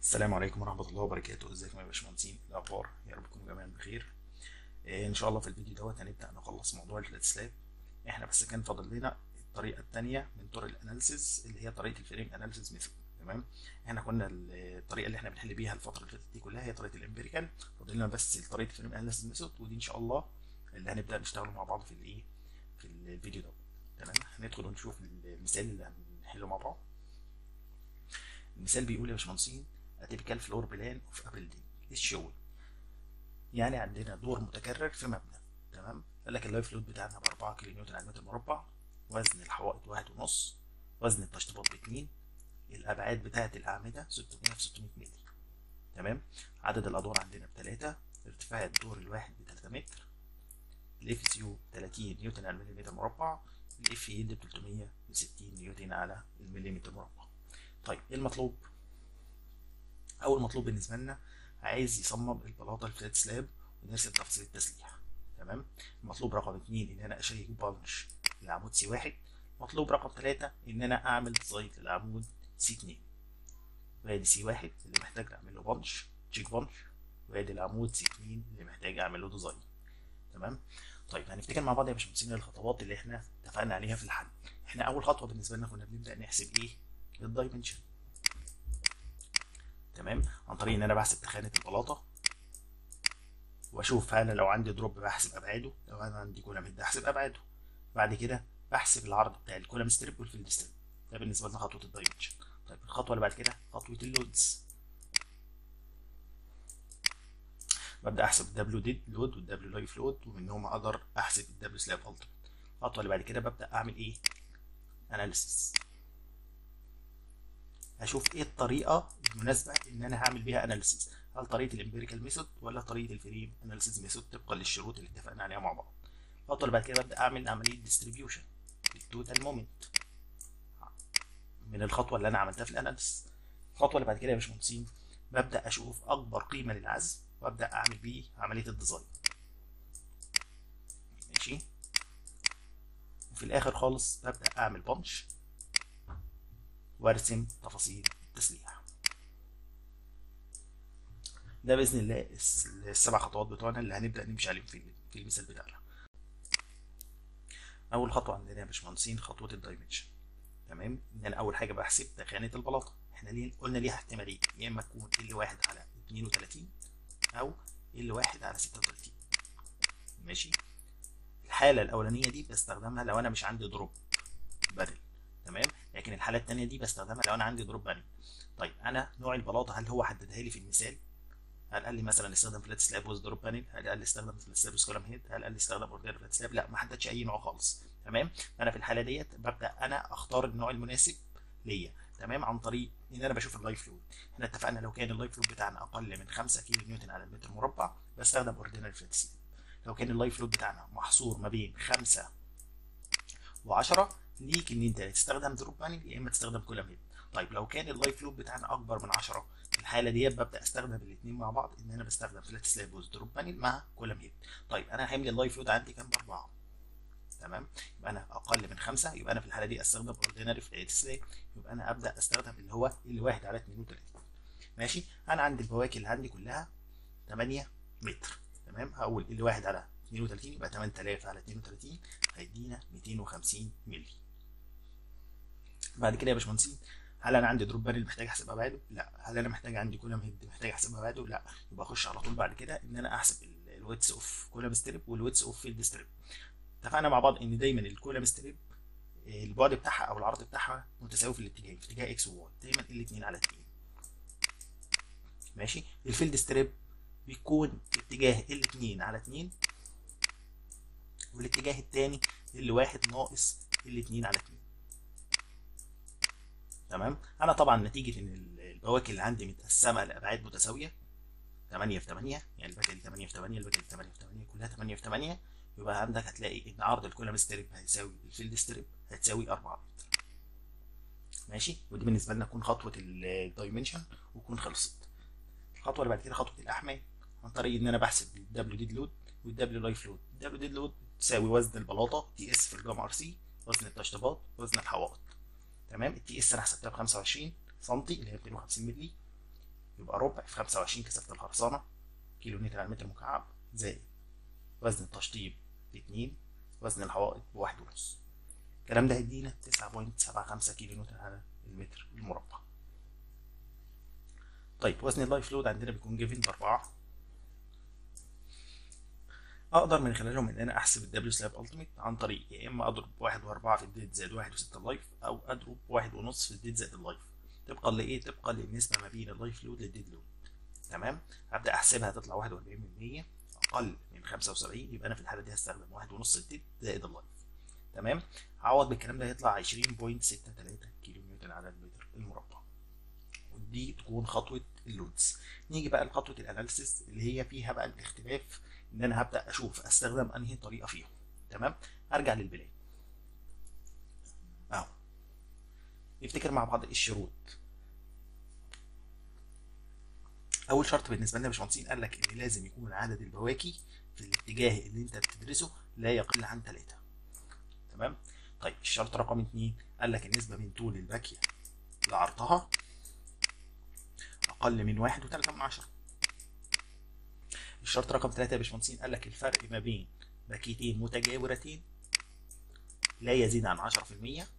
السلام عليكم ورحمة الله وبركاته ازيكم يا باشمهندسين إيه الأخبار يا رب تكونوا جميعا بخير إيه إن شاء الله في الفيديو دوت هنبدأ نخلص موضوع الفلات سلاب احنا بس كان فاضل لنا الطريقة التانية من طرق الأناليسيز اللي هي طريقة الفريم أناليسيز ميثود تمام احنا كنا الطريقة اللي احنا بنحل بيها الفترة اللي فاتت دي كلها هي طريقة الامبيريكال فاضل لنا بس طريقة الفريم أناليسيز ميثود ودي إن شاء الله اللي هنبدأ نشتغل مع بعض في الإيه في الفيديو دوت تمام هندخل ونشوف المثال اللي هنحله مع بعض المثال بيقول يا باشمهندسين اتيبيكال فلور بلان اوف ا بيلدينج الشغل يعني عندنا دور متكرر في مبنى تمام قال لك اللايف لود بتاعنا ب 4 كيلو نيوتن على المتر مربع وزن الحوائط واحد ونص وزن التشطيبات باتنين الابعاد بتاعه الاعمده 600 في 600 مللي تمام عدد الادوار عندنا بتلاتة ارتفاع الدور الواحد ب 3 متر الاف سي يو 30 نيوتن على المليمتر مربع الاف يلد ب 360 نيوتن على المليمتر مربع طيب ايه المطلوب اول مطلوب بالنسبه لنا عايز يصمم البلاطه الفلات سلاب ونرسم تفاصيل التسليح تمام المطلوب رقم اتنين ان انا اشيك بانش لعمود سي واحد مطلوب رقم ثلاثة ان انا اعمل ديزاين للعمود سي اتنين وادي سي واحد اللي محتاج اعمل له بانش تشيك بانش وادي العمود سي اتنين اللي محتاج اعمل له ديزاين تمام طيب هنفتكر مع بعض يا باشمهندسين الخطوات اللي احنا اتفقنا عليها في الحل احنا اول خطوه بالنسبه لنا كنا بنبدا نحسب ايه الدايمنشن تمام عن طريق ان انا بحسب تخانه البلاطه واشوف انا لو عندي دروب بحسب ابعاده لو انا عندي كولم هيد احسب ابعاده بعد كده بحسب العرض بتاع الكولم ستريب والفيلد ستريب ده بالنسبه لنا خطوه الدايمنشن طيب الخطوه اللي بعد كده خطوه اللودز ببدا احسب الدبليو ديد لود والدبليو لايف لود ومنهم اقدر احسب الدبليو سلاب التيمت الخطوه اللي بعد كده ببدا اعمل ايه اناليسيس اشوف ايه الطريقه المناسبه ان انا هعمل بيها اناليسيس هل طريقه الامبيريكال ميثود ولا طريقه الفريم اناليسيس ميثود طبقا للشروط اللي اتفقنا عليها مع بعض الخطوه اللي بعد كده ببدا اعمل عمليه ديستريبيوشن للتوتال مومنت من الخطوه اللي انا عملتها في الاناليسيس الخطوه اللي بعد كده يا باشمهندسين ببدا اشوف اكبر قيمه للعزم وابدا اعمل بيه عمليه الديزاين ماشي وفي الاخر خالص ببدا اعمل بانش وارسم تفاصيل التسليح ده باذن الله السبع خطوات بتوعنا اللي هنبدا نمشي عليهم في في المثال بتاعنا اول خطوه عندنا يا باشمهندسين خطوه الدايمنشن تمام ان انا اول حاجه بحسب تخانه البلاطه احنا ليه قلنا ليها احتمالين يا اما تكون ال واحد على 32 او ال واحد على 36 ماشي الحاله الاولانيه دي بستخدمها لو انا مش عندي دروب بدل تمام لكن الحاله الثانيه دي بستخدمها لو انا عندي دروب بانل طيب انا نوع البلاطه هل هو حددها لي في المثال هل قال لي مثلا استخدم فلات سلاب ويز دروب بانل هل قال لي استخدم فلات سلاب ويز كولم هيد هل قال لي استخدم اوردينري فلات سلاب لا ما حددش اي نوع خالص تمام انا في الحاله ديت ببدا انا اختار النوع المناسب ليا تمام عن طريق ان انا بشوف اللايف لود احنا اتفقنا لو كان اللايف لود بتاعنا اقل من 5 كيلو نيوتن على المتر مربع بستخدم اوردينري فلات سلاب لو كان اللايف لود بتاعنا محصور ما بين 5 و10 ليك ان انت تستخدم دروب بانل يا اما تستخدم كولم هيد طيب لو كان اللايف لود بتاعنا اكبر من 10 في الحاله ديت ببدا استخدم الاثنين مع بعض ان انا بستخدم فلات سلاب ويز دروب بانل مع كولم هيد طيب انا حمل اللايف لود عندي كام باربعه تمام يبقى انا اقل من خمسه يبقى انا في الحاله دي استخدم اوردينري فلات سلاب يبقى انا ابدا استخدم اللي هو الواحد على 32 ماشي انا عندي البواكي اللي عندي كلها 8 متر تمام هقول الواحد على 32 يبقى 8000 على 32 هيدينا 250 مللي بعد كده يا باشمهندسين هل انا عندي دروب بانل محتاج احسب ابعاده؟ لا هل انا محتاج عندي كولم هيد محتاج احسب ابعاده؟ لا يبقى اخش على طول بعد كده ان انا احسب الويتس اوف كولم ستريب والويتس اوف فيلد ستريب اتفقنا مع بعض ان دايما الكولم ستريب البعد بتاعها او العرض بتاعها متساوي في الاتجاه في اتجاه اكس وواي دايما الاثنين على 2 ماشي الفيلد ستريب بيكون اتجاه الاثنين على 2 والاتجاه الثاني اللي واحد ناقص الاثنين على 2 تمام انا طبعا نتيجه ان البواكي اللي عندي متقسمه لابعاد متساويه 8 في 8 يعني الباكيه دي 8 في 8 الباكيه دي 8 في 8 كلها 8 في 8 يبقى عندك هتلاقي ان عرض الكولم ستريب هيساوي الفيلد ستريب هتساوي 4 متر ماشي ودي بالنسبه لنا تكون خطوه الدايمنشن وتكون خلصت الخطوه اللي بعد كده خطوه الاحمال عن طريق ان انا بحسب الدبليو ديد لود والدبليو لايف لود الدبليو ديد لود تساوي وزن البلاطه تي اس في الجام ار سي وزن التشطيبات وزن الحوائط تمام التي اس انا حسبتها ب 25 سم اللي هي 250 مللي يبقى ربع في 25 كثافه الخرسانه كيلو نيوتن على المتر مكعب زائد وزن التشطيب باتنين وزن الحوائط بواحد ونص الكلام ده هيدينا 9.75 كيلو نيوتن على المتر المربع طيب وزن اللايف لود عندنا بيكون جيفن بأربعة اقدر من خلالهم ان انا احسب الدبليو سلاب التيميت عن طريق يا اما اضرب واحد واربعة في الديت زائد واحد وستة اللايف او اضرب واحد ونص في الديت زائد اللايف طبقا لايه طبقا للنسبة ما بين اللايف لود للديد لود تمام هبدا احسبها تطلع 41% اقل من 75 يبقى انا في الحاله دي هستخدم واحد ونص الديت زائد اللايف تمام هعوض بالكلام ده هيطلع 20.63 كيلو نيوتن على المتر المربع ودي تكون خطوه اللودز نيجي بقى لخطوه الاناليسيس اللي هي فيها بقى الاختلاف ان انا هبدا اشوف استخدم انهي طريقه فيهم تمام ارجع للبدايه اهو نفتكر مع بعض الشروط اول شرط بالنسبه لنا يا باشمهندسين قال لك ان لازم يكون عدد البواكي في الاتجاه اللي انت بتدرسه لا يقل عن 3 تمام طيب الشرط رقم 2 قال لك النسبه من طول الباكيه لعرضها اقل من 1.3 من عشرة الشرط رقم 3 يا باشمهندسين قال لك الفرق ما بين باكيتين متجاورتين لا يزيد عن 10%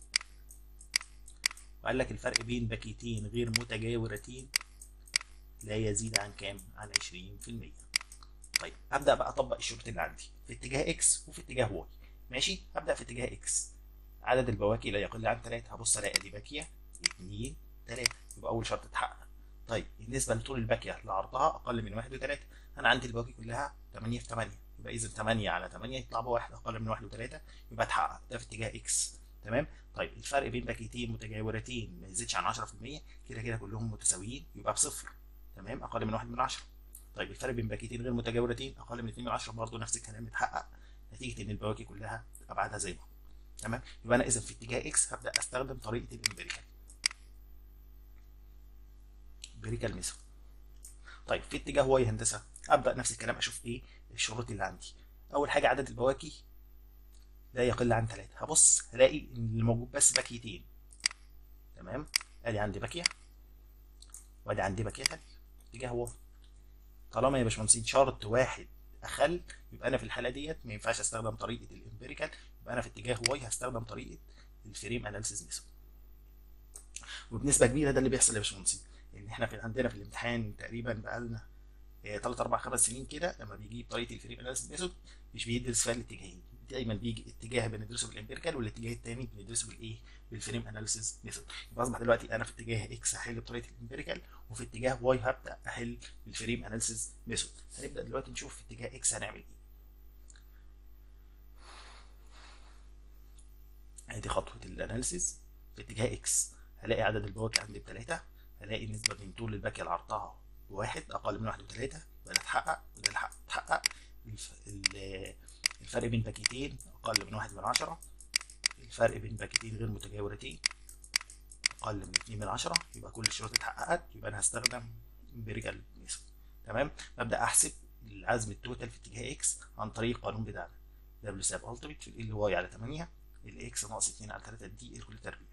وقال لك الفرق بين باكيتين غير متجاورتين لا يزيد عن كام؟ عن 20%. طيب ابدا بقى اطبق الشروط اللي عندي في اتجاه اكس وفي اتجاه واي ماشي ابدا في اتجاه اكس عدد البواكي لا يقل عن 3 هبص الاقي دي باكيه 2 3 يبقى اول شرط اتحقق طيب بالنسبه لطول الباكيه لعرضها اقل من 1 و3 انا عندي البواكي كلها 8 في 8 يبقى اذا 8 على 8 يطلع بواحد اقل من 1 و3 يبقى اتحقق ده في اتجاه اكس تمام طيب الفرق بين باكيتين متجاورتين ما يزيدش عن 10% كده كده كلهم متساويين يبقى بصفر تمام اقل من 1 من 10 طيب الفرق بين باكيتين غير متجاورتين اقل من 2 من 10 برضه نفس الكلام اتحقق نتيجه ان البواكي كلها ابعادها زي بعض تمام يبقى انا اذا في اتجاه اكس هبدا استخدم طريقه الامبيريكال امبيريكال ميثود طيب في اتجاه واي هندسه ابدا نفس الكلام اشوف ايه الشروط اللي عندي اول حاجه عدد البواكي لا يقل عن 3 هبص هلاقي ان اللي موجود بس باكيتين تمام ادي عندي باكيه وادي عندي باكيه ثانيه اتجاه واي طالما يا باشمهندسين شرط واحد اخل يبقى انا في الحاله ديت ما ينفعش استخدم طريقه الامبيريكال يبقى انا في اتجاه واي هستخدم طريقه الفريم اناليسيس ميثود وبنسبه كبيره ده اللي بيحصل يا باشمهندسين ان احنا في عندنا في الامتحان تقريبا بقالنا 3 4 5 سنين كده لما بيجيب طريقه الفريم اناليسيس ميثود مش بيدرس فيها الاتجاهين دايما بيجي اتجاه بندرسه بالامبيريكال والاتجاه الثاني بندرسه بالايه بالفريم اناليسيس ميثود يبقى اصبح دلوقتي انا في اتجاه اكس هحل بطريقه الامبيريكال وفي اتجاه واي هبدا احل بالفريم اناليسيس ميثود هنبدا دلوقتي نشوف في اتجاه اكس هنعمل ايه ادي خطوه الاناليسيس في اتجاه اكس هلاقي عدد البواكي عندي بثلاثه هلاقي النسبه بين طول الباكيه لعرضها بواحد اقل من واحد وثلاثه يبقى ده اتحقق وده اتحقق الفرق بين باكيتين اقل من واحد من عشرة الفرق بين باكيتين غير متجاورتين اقل من 2 من عشرة يبقى كل الشروط اتحققت يبقى انا هستخدم امبيريكال ميثود تمام ببدا احسب العزم التوتال في اتجاه اكس عن طريق القانون بتاعنا دبليو ساب التيميت في ال واي على 8 الاكس ناقص 2 على 3 دي الكل تربيع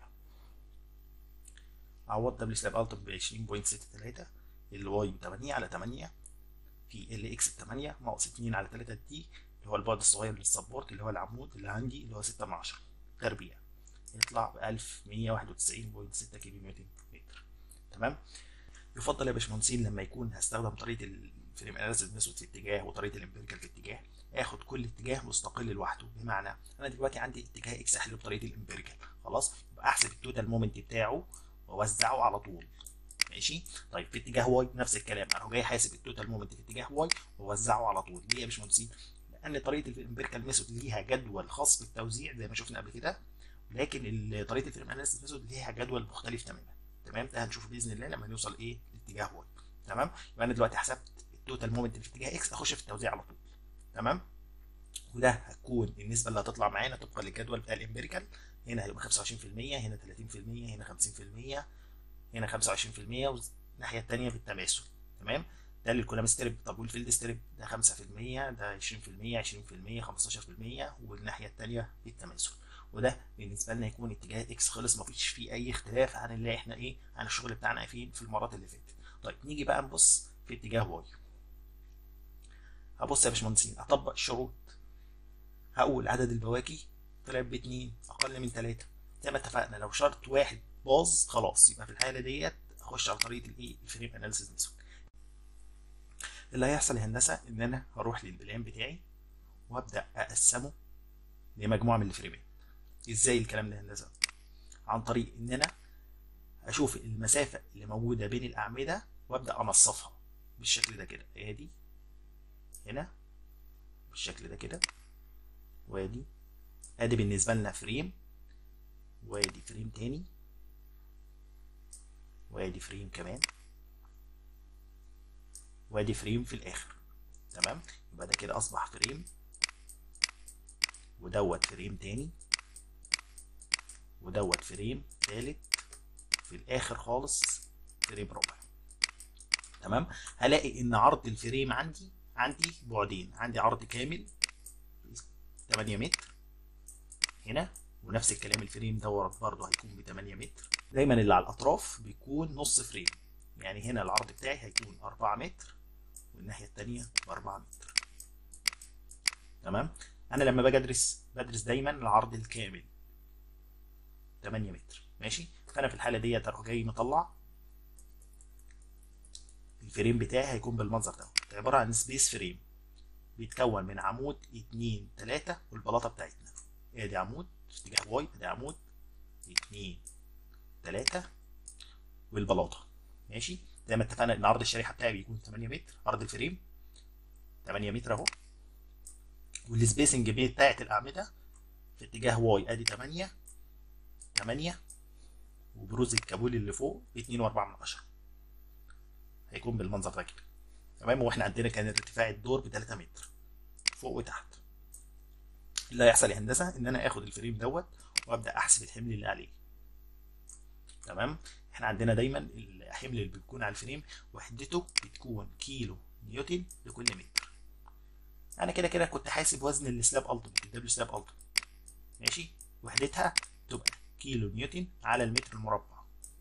عوض دبليو سلاب التيميت ب 20.63 الواي ب 8 على 8 في ال اكس ب 8 ناقص 2 على 3 دي اللي هو البعد الصغير للسبورت اللي هو العمود اللي عندي اللي هو 6 من 10 تربيع يطلع ب 1191.6 كيلو نيوتن متر تمام يفضل يا باشمهندسين لما يكون هستخدم طريقه الفريم اناليسيس ميثود في اتجاه وطريقه الامبيريكال في اتجاه اخد كل اتجاه مستقل لوحده بمعنى انا دلوقتي عندي اتجاه اكس احله بطريقه الامبيريكال خلاص يبقى احسب التوتال مومنت بتاعه واوزعه على طول ماشي طيب في اتجاه واي نفس الكلام انا جاي حاسب التوتال مومنت في اتجاه واي واوزعه على طول ليه يا باشمهندسين لان طريقه الامبيريكال ميثود ليها جدول خاص بالتوزيع زي ما شفنا قبل كده لكن طريقه الفريم اناليسيس ميثود ليها جدول مختلف تماما تمام ده هنشوفه باذن الله لما نوصل ايه لاتجاه واي تمام يبقى انا دلوقتي حسبت التوتال مومنت في اتجاه اكس اخش في التوزيع على طول تمام وده هتكون النسبه اللي هتطلع معانا طبقا للجدول بتاع الامبيريكال هنا هيبقى 25% هنا 30% هنا 50% هنا 25% والناحيه الثانيه بالتماثل تمام ده للكولام ستريب طب والفيلد ستريب ده 5% ده 20% 20% 15% والناحيه الثانيه بالتماثل وده بالنسبه لنا يكون اتجاه اكس خلص مفيش فيه اي اختلاف عن اللي احنا ايه عن الشغل بتاعنا فين في المرات اللي فاتت طيب نيجي بقى نبص في اتجاه واي هبص يا باشمهندسين اطبق الشروط هقول عدد البواكي طلع باتنين اقل من تلاتة زي ما اتفقنا لو شرط واحد باظ خلاص يبقى في الحاله ديت اخش على طريقه الايه الفريم اناليسيس ميثود اللي هيحصل يا هندسه ان انا هروح للبلان بتاعي وابدا اقسمه لمجموعه من الفريمات ازاي الكلام ده يا هندسه عن طريق ان انا اشوف المسافه اللي موجوده بين الاعمده وابدا انصفها بالشكل ده كده ادي هنا بالشكل ده كده وادي ادي بالنسبه لنا فريم وادي فريم تاني وادي فريم كمان وادي فريم في الاخر تمام يبقى ده كده اصبح فريم ودوت فريم تاني ودوت فريم تالت في الاخر خالص فريم رابع تمام هلاقي ان عرض الفريم عندي عندي بعدين عندي عرض كامل 8 متر هنا ونفس الكلام الفريم دوت برضه هيكون ب 8 متر دايما اللي على الاطراف بيكون نص فريم يعني هنا العرض بتاعي هيكون 4 متر والناحيه الثانيه ب 4 متر تمام انا لما باجي ادرس بدرس دايما العرض الكامل 8 متر ماشي فانا في الحاله ديت اروح جاي مطلع الفريم بتاعي هيكون بالمنظر ده عباره عن سبيس فريم بيتكون من عمود 2 3 والبلاطه بتاعتنا ادي عمود في اتجاه واي ادي عمود 2 3 والبلاطه ماشي زي ما اتفقنا ان عرض الشريحه بتاعي بيكون 8 متر عرض الفريم 8 متر اهو والسبيسنج بتاعت الاعمده في اتجاه واي ادي 8 8 وبروز الكابول اللي فوق 2.4 من 10 هيكون بالمنظر ده كده تمام واحنا عندنا كان ارتفاع الدور ب 3 متر فوق وتحت اللي هيحصل يا هندسه ان انا اخد الفريم دوت وابدا احسب الحمل اللي عليه تمام احنا عندنا دايما الحمل اللي بيكون على الفريم وحدته بتكون كيلو نيوتن لكل متر انا كده كده كنت حاسب وزن السلاب التيميت الدبليو سلاب التيميت ماشي وحدتها تبقى كيلو نيوتن على المتر المربع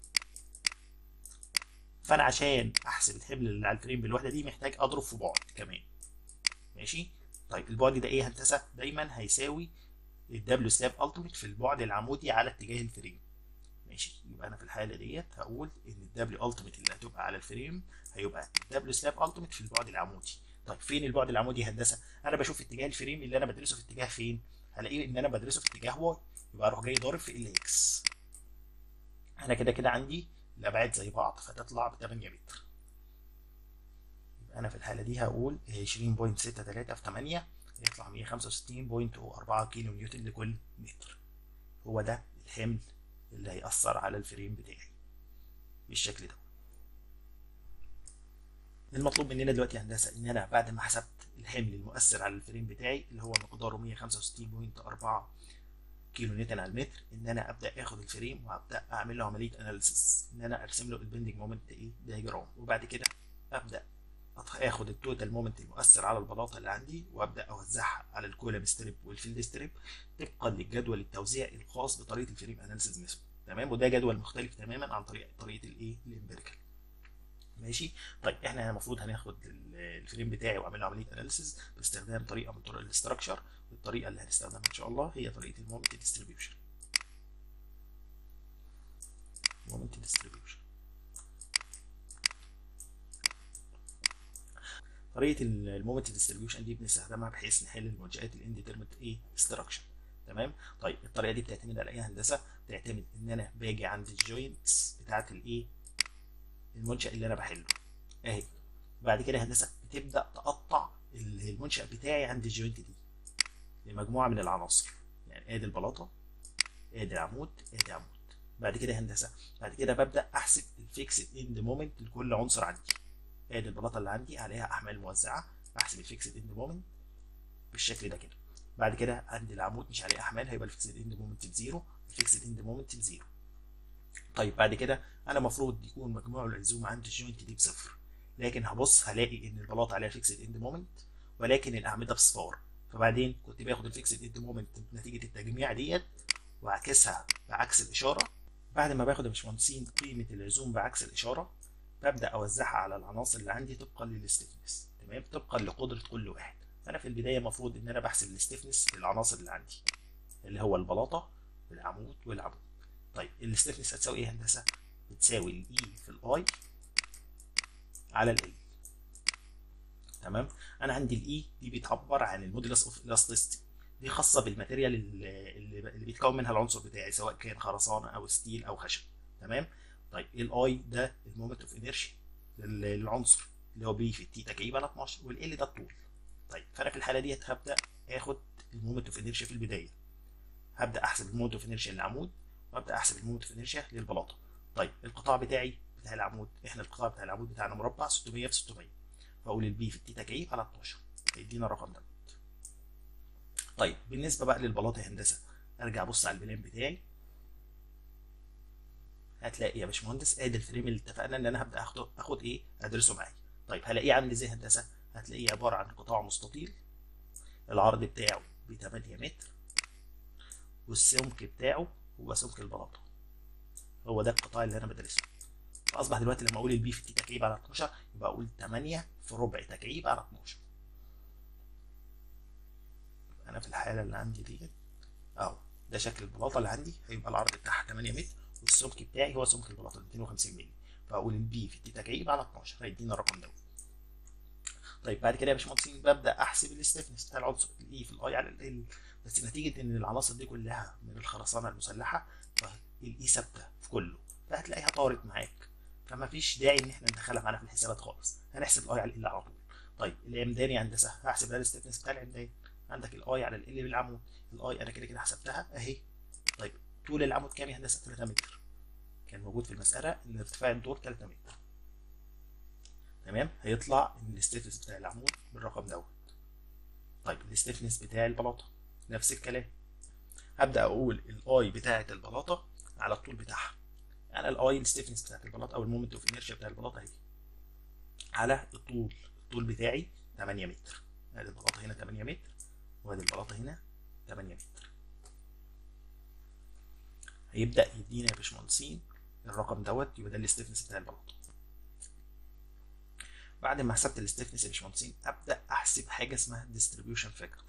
فانا عشان احسب الحمل اللي على الفريم بالوحده دي محتاج اضرب في بعد كمان ماشي طيب البعد ده ايه هندسه دايما هيساوي الدبليو سلاب التيميت في البعد العمودي على اتجاه الفريم ماشي يبقى انا في الحاله ديت هقول ان الدبليو التيميت اللي هتبقى على الفريم هيبقى الدبليو سلاب التيميت في البعد العمودي طيب فين البعد العمودي هندسه انا بشوف اتجاه الفريم اللي انا بدرسه في اتجاه فين هلاقيه ان انا بدرسه في اتجاه واي يبقى اروح جاي ضارب في ال اكس انا كده كده عندي الابعاد زي بعض فتطلع ب 8 متر يبقى انا في الحاله دي هقول 20.63 في 8 يطلع 165.04 كيلو نيوتن لكل متر هو ده الحمل اللي هيأثر على الفريم بتاعي بالشكل ده المطلوب مننا دلوقتي يا هندسه ان انا بعد ما حسبت الحمل المؤثر على الفريم بتاعي اللي هو مقداره 165.4 كيلو نيوتن على المتر ان انا ابدا اخد الفريم وابدا اعمل له عمليه اناليسيس ان انا ارسم له البندنج مومنت ايه دايجرام وبعد كده ابدا اخد التوتال مومنت المؤثر على البلاطه اللي عندي وابدا اوزعها على الكولم ستريب والفيلد ستريب طبقا للجدول التوزيع الخاص بطريقه الفريم اناليسيس ميثود تمام وده جدول مختلف تماما عن طريقه طريقه الايه الامبيريكال ماشي طيب احنا المفروض هناخد الفريم بتاعي واعمل له عمليه اناليسيس باستخدام طريقه من طرق الاستراكشر والطريقه اللي هنستخدمها ان شاء الله هي طريقه المومنت ديستريبيوشن مومنت ديستريبيوشن طريقه المومنت ديستريبيوشن دي بنستخدمها بحيث نحل المنشات الانديترمنت ايه ستراكشر تمام طيب الطريقه دي بتعتمد على ايه هندسه بتعتمد ان انا باجي عند الجوينتس بتاعه الايه المنشا اللي انا بحله اهي بعد كده هندسه بتبدا تقطع المنشا بتاعي عند الجوينت دي لمجموعه من العناصر يعني ادي البلاطه ادي العمود ادي عمود بعد كده هندسه بعد كده ببدا احسب الفيكسد اند مومنت لكل عنصر عندي ادي البلاطه اللي عندي عليها احمال موزعه بحسب الفيكسد اند مومنت بالشكل ده كده بعد كده عندي العمود مش عليه احمال هيبقى الفيكسد اند مومنت بزيرو الفيكسد اند مومنت بزيرو طيب بعد كده انا المفروض يكون مجموع العزوم عند الجوينت دي بصفر لكن هبص هلاقي ان البلاطه عليها فيكسد اند مومنت ولكن الاعمده بصفار فبعدين كنت باخد الفيكسد اند مومنت نتيجه التجميع ديت واعكسها بعكس الاشاره بعد ما باخد يا باشمهندسين قيمه العزوم بعكس الاشاره ببدا اوزعها على العناصر اللي عندي طبقا للستيفنس تمام طبقا لقدره كل واحد فانا في البدايه المفروض ان انا بحسب الستيفنس للعناصر اللي عندي اللي هو البلاطه والعمود والعمود طيب الستيفنس هتساوي ايه هندسه بتساوي الاي في الاي على ال تمام انا عندي الاي دي بتعبر عن المودولس اوف الاستيستي دي خاصه بالماتيريال اللي, اللي بيتكون منها العنصر بتاعي سواء كان خرسانه او ستيل او خشب تمام طيب الاي ده المومنت اوف انيرشيا للعنصر اللي هو بي في التي تكعيب على 12 والال ده الطول طيب فانا في الحاله ديت هبدا اخد المومنت اوف انيرشيا في البدايه هبدا احسب المومنت اوف انيرشيا للعمود وابدا احسب المومنت اوف انيرشيا للبلاطه طيب القطاع بتاعي بتاع العمود احنا القطاع بتاع العمود بتاعنا مربع 600 في 600 فاقول البي في التي تكعيب على 12 هيدينا الرقم ده طيب بالنسبه بقى للبلاطه هندسه ارجع ابص على البلان بتاعي هتلاقي يا باشمهندس ادي الفريم اللي اتفقنا ان انا هبدا اخد اخد ايه ادرسه معايا طيب هلاقيه عامل ازاي هندسه هتلاقيه عباره عن قطاع مستطيل العرض بتاعه ب 8 متر والسمك بتاعه هو سمك البلاطه هو ده القطاع اللي انا بدرسه فاصبح دلوقتي لما اقول البي في التي تكعيب على 12 يبقى اقول 8 في ربع تكعيب على 12 انا في الحاله اللي عندي ديت اهو ده شكل البلاطه اللي عندي هيبقى العرض بتاعها 8 متر والسمك بتاعي هو سمك البلاطه 250 مللي فاقول البي في التي تكعيب على 12 هيدينا الرقم دوت طيب بعد كده يا باشمهندسين ببدا احسب الاستفنس بتاع العنصر الاي في الاي على ال بس نتيجه ان العناصر دي كلها من الخرسانه المسلحه فالاي ثابته في كله فهتلاقيها طارت معاك فما فيش داعي ان احنا ندخلها معانا في الحسابات خالص هنحسب الاي على ال على طول طيب العمداني هندسه هحسب بقى الاستفنس بتاع العمدان عندك الاي على ال بالعمود الاي انا كده كده حسبتها اهي طيب طول العمود كام يا هندسه 3 متر كان موجود في المساله ان ارتفاع الدور 3 متر تمام هيطلع ان الاستفنس بتاع العمود بالرقم دوت طيب الاستفنس بتاع البلاطه نفس الكلام هبدا اقول الاي بتاعه البلاطه على الطول بتاعها انا الاي الستيفنس بتاعت البلاطه او المومنت اوف انيرشيا بتاع البلاطه اهي على الطول الطول بتاعي 8 متر ادي البلاطه هنا 8 متر وادي البلاطه هنا 8 متر هيبدا يدينا يا باشمهندسين الرقم دوت يبقى ده الاستفنس بتاع البلاطه بعد ما حسبت الاستفنس يا باشمهندسين ابدا احسب حاجه اسمها ديستريبيوشن فاكتور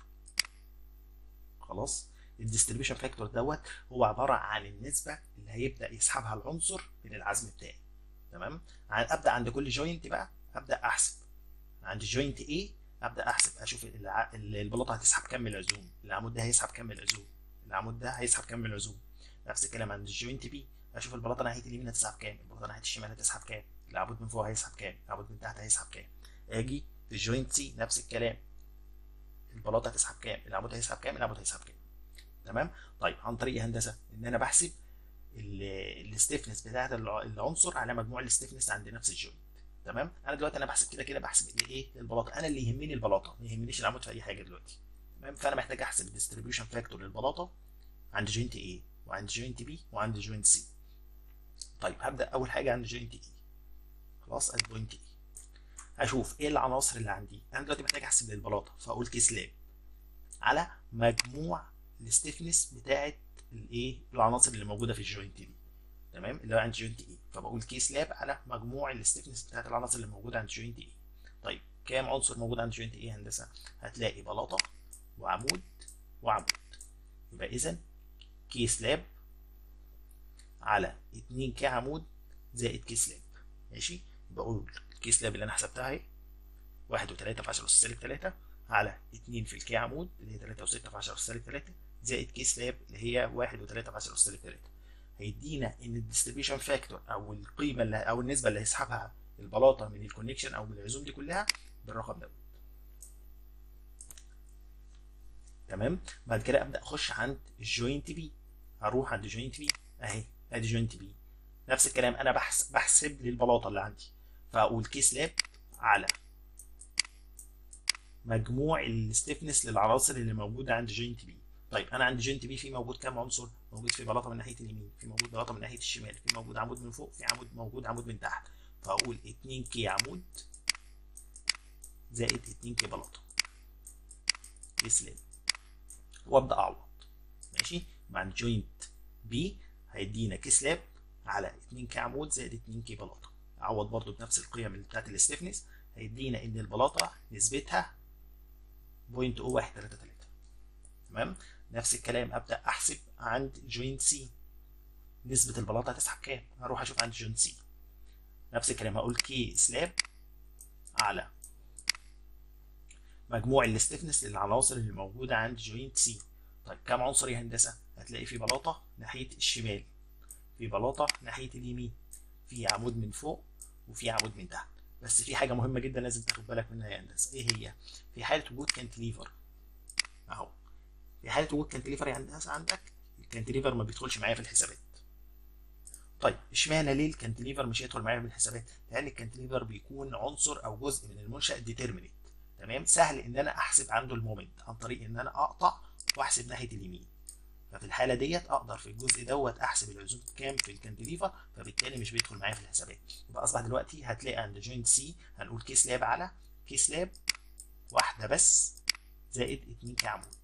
خلاص الديستريبيوشن فاكتور دوت هو عباره عن النسبه اللي هيبدا يسحبها العنصر من العزم بتاعي تمام ابدا عند كل جوينت بقى ابدا احسب عند جوينت A ابدا احسب اشوف البلاطه هتسحب كام من العزوم العمود ده هيسحب كام من العزوم العمود ده هيسحب كام من العزوم نفس الكلام عند الجوينت B اشوف البلاطه ناحيه اليمين هتسحب كام البلاطه ناحيه الشمال هتسحب كام العمود من فوق هيسحب كام العمود من تحت هيسحب كام اجي في الجوينت C نفس الكلام البلاطه هتسحب كام العمود هيسحب كام العمود هيسحب كام تمام طيب عن طريق هندسه ان انا بحسب الستيفنس بتاعت العنصر على مجموع الستيفنس عند نفس الجوينت تمام انا دلوقتي انا بحسب كده كده بحسب الايه البلاطه انا اللي يهمني البلاطه ما يهمنيش العمود في اي حاجه دلوقتي تمام فانا محتاج احسب الديستريبيوشن فاكتور للبلاطه عند جوينت A وعند جوينت B وعند جوينت C طيب هبدا اول حاجه عند جوينت A خلاص ادي بوينت A هشوف ايه العناصر اللي عندي انا دلوقتي محتاج احسب للبلاطه فاقول كيس لاب على مجموع الستيفنس بتاعت الايه العناصر اللي موجوده في الجوينت دي تمام اللي هو عند جوينت اي فبقول كيس لاب على مجموع الستيفنس بتاعت العناصر اللي موجوده عند جوينت اي طيب كام عنصر موجود عند جوينت اي هندسه هتلاقي بلاطه وعمود وعمود يبقى اذا كيس لاب على 2 كي عمود زائد كيس لاب ماشي بقول الكيس لاب اللي انا حسبتها اهي 1 و3 في 10 اس سالب 3 على 2 في الكي عمود اللي هي 3 و6 في 10 اس سالب 3 زائد كي سلاب اللي هي 1 و3 في 10 اس سالب 3 هيدينا ان الديستريبيوشن فاكتور او القيمه اللي او النسبه اللي هيسحبها البلاطه من الكونكشن او من العزوم دي كلها بالرقم ده تمام بعد كده ابدا اخش عند الجوينت بي هروح عند جوينت بي اهي ادي جوينت بي نفس الكلام انا بحسب بحسب للبلاطه اللي عندي فاقول كي سلاب على مجموع الستيفنس للعناصر اللي موجوده عند جوينت بي طيب انا عند جوينت بي في موجود كام عنصر موجود في بلاطه من ناحيه اليمين في موجود بلاطه من ناحيه الشمال في موجود عمود من فوق في عمود موجود عمود من تحت فاقول 2 كي عمود زائد 2 كي بلاطه يسلم وابدا اعوض ماشي مع جوينت بي هيدينا كي سلاب على 2 كي عمود زائد 2 كي بلاطه اعوض برضو بنفس القيم اللي بتاعت الستيفنس هيدينا ان البلاطه نسبتها 0.0133 تمام نفس الكلام ابدا احسب عند جوينت سي نسبه البلاطه هتسحب كام هروح اشوف عند جوينت سي نفس الكلام هقول كي سلاب على مجموع الاستفنس للعناصر اللي موجوده عند جوينت سي طيب كام عنصر يا هندسه هتلاقي في بلاطه ناحيه الشمال في بلاطه ناحيه اليمين في عمود من فوق وفي عمود من تحت بس في حاجه مهمه جدا لازم تاخد بالك منها يا هندسه ايه هي في حاله وجود كانتليفر اهو في حاله وجود كانتليفر يا هندسه عندك الكانتليفر ما بيدخلش معايا في الحسابات طيب اشمعنى ليه الكانتليفر مش هيدخل معايا في الحسابات لان الكانتليفر بيكون عنصر او جزء من المنشا ديترمينيت تمام سهل ان انا احسب عنده المومنت عن طريق ان انا اقطع واحسب ناحيه اليمين ففي الحاله ديت اقدر في الجزء دوت احسب العزوم كام في الكانتليفر فبالتالي مش بيدخل معايا في الحسابات يبقى اصبح دلوقتي هتلاقي عند جوينت سي هنقول كي سلاب على كي سلاب واحده بس زائد 2 كي عمود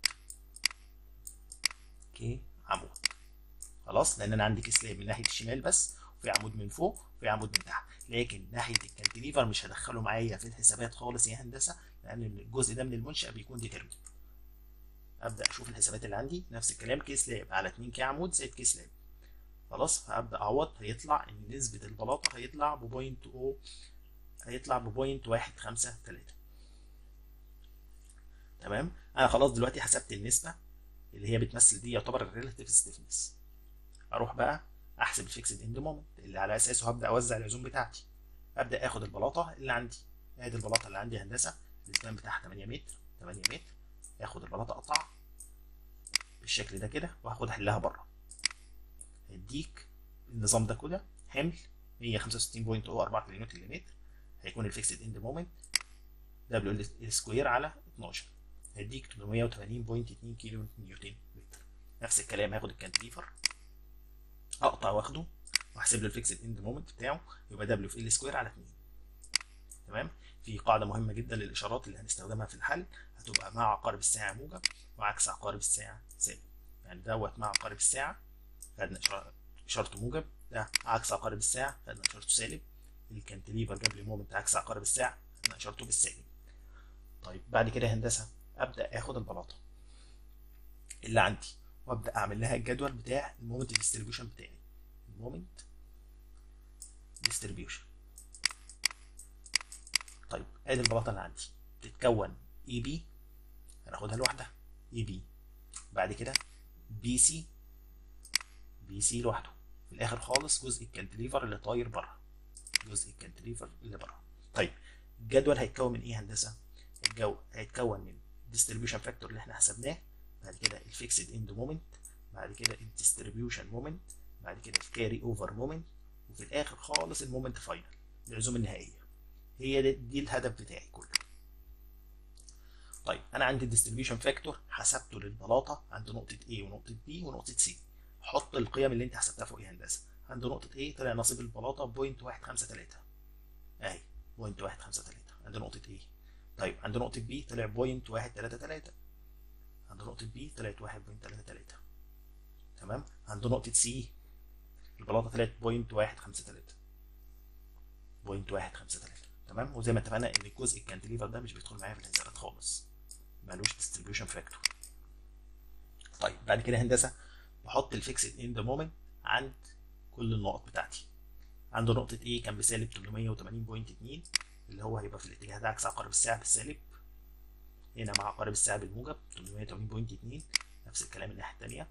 كي عمود خلاص لان انا عندي كي سلاب من ناحيه الشمال بس وفي عمود من فوق وفي عمود من تحت لكن ناحيه الكانتليفر مش هدخله معايا في الحسابات خالص يا هندسه لان الجزء ده من المنشا بيكون ديترمين ابدا اشوف الحسابات اللي عندي نفس الكلام كي سلاب على 2 كي عمود زائد كي سلاب خلاص فابدا اعوض هيطلع ان نسبه البلاطه هيطلع ب 0.0 هيطلع ب 0.153 تمام انا خلاص دلوقتي حسبت النسبه اللي هي بتمثل دي يعتبر الريلاتيف ستيفنس اروح بقى احسب الفيكسد اند مومنت اللي على اساسه هبدا اوزع العزوم بتاعتي ابدا اخد البلاطه اللي عندي ادي البلاطه اللي عندي هندسه الاسبان بتاعها 8 متر 8 متر اخد البلاطه اقطعها بالشكل ده كده واخد احلها بره هيديك النظام ده كده حمل 165.04 كيلو نيوتن للمتر هيكون الفيكسد اند مومنت دبليو سكوير على 12 هيديك 880.2 كيلو نيوتن متر نفس الكلام هاخد الكانتليفر اقطع واخده واحسب له الفيكسد اند مومنت بتاعه يبقى دبليو في ال سكوير على 2 تمام في قاعده مهمه جدا للاشارات اللي هنستخدمها في الحل هتبقى مع عقارب الساعه موجب وعكس عقارب الساعه سالب يعني دوت مع عقارب الساعه خدنا اشارته موجب ده عكس عقارب الساعه خدنا اشارته سالب الكانتليفر جاب لي مومنت عكس عقارب الساعه خدنا اشارته بالسالب طيب بعد كده هندسه ابدا اخد البلاطه اللي عندي وابدا اعمل لها الجدول بتاع المومنت ديستريبيوشن بتاعي المومنت ديستريبيوشن طيب ادي البلاطه اللي عندي بتتكون اي بي هناخدها لوحدها اي بي بعد كده بي سي بي سي لوحده في الاخر خالص جزء الكانتليفر اللي طاير بره جزء الكانتليفر اللي بره طيب الجدول هيتكون من ايه هندسه الجو هيتكون من الديستريبيوشن فاكتور اللي احنا حسبناه بعد كده الفيكسد اند مومنت بعد كده الديستريبيوشن مومنت بعد كده الكاري اوفر مومنت وفي الاخر خالص المومنت فاينل العزوم النهائيه هي دي, دي الهدف بتاعي كله طيب انا عندي الديستريبيوشن فاكتور حسبته للبلاطه عند نقطه A ونقطه B ونقطه C حط القيم اللي انت حسبتها فوق يا هندسه عند نقطه A طلع نصيب البلاطه 0.153 اهي 0.153 عند نقطه A طيب عند نقطه B طلع 0.133 عند نقطه B طلعت 1.33 تمام عند نقطه C البلاطه طلعت 0.153 0.153 تمام وزي ما اتفقنا ان الجزء الكانتليفر ده مش بيدخل معايا في الحسابات خالص مالوش ديستريبيوشن فاكتور طيب بعد كده هندسه بحط الفيكسد اند مومنت عند كل النقط بتاعتي عند نقطة A كان بسالب 380.2 اللي هو هيبقى في الاتجاه ده عكس عقارب الساعة بالسالب هنا مع عقارب الساعة بالموجب 380.2 نفس الكلام الناحية التانية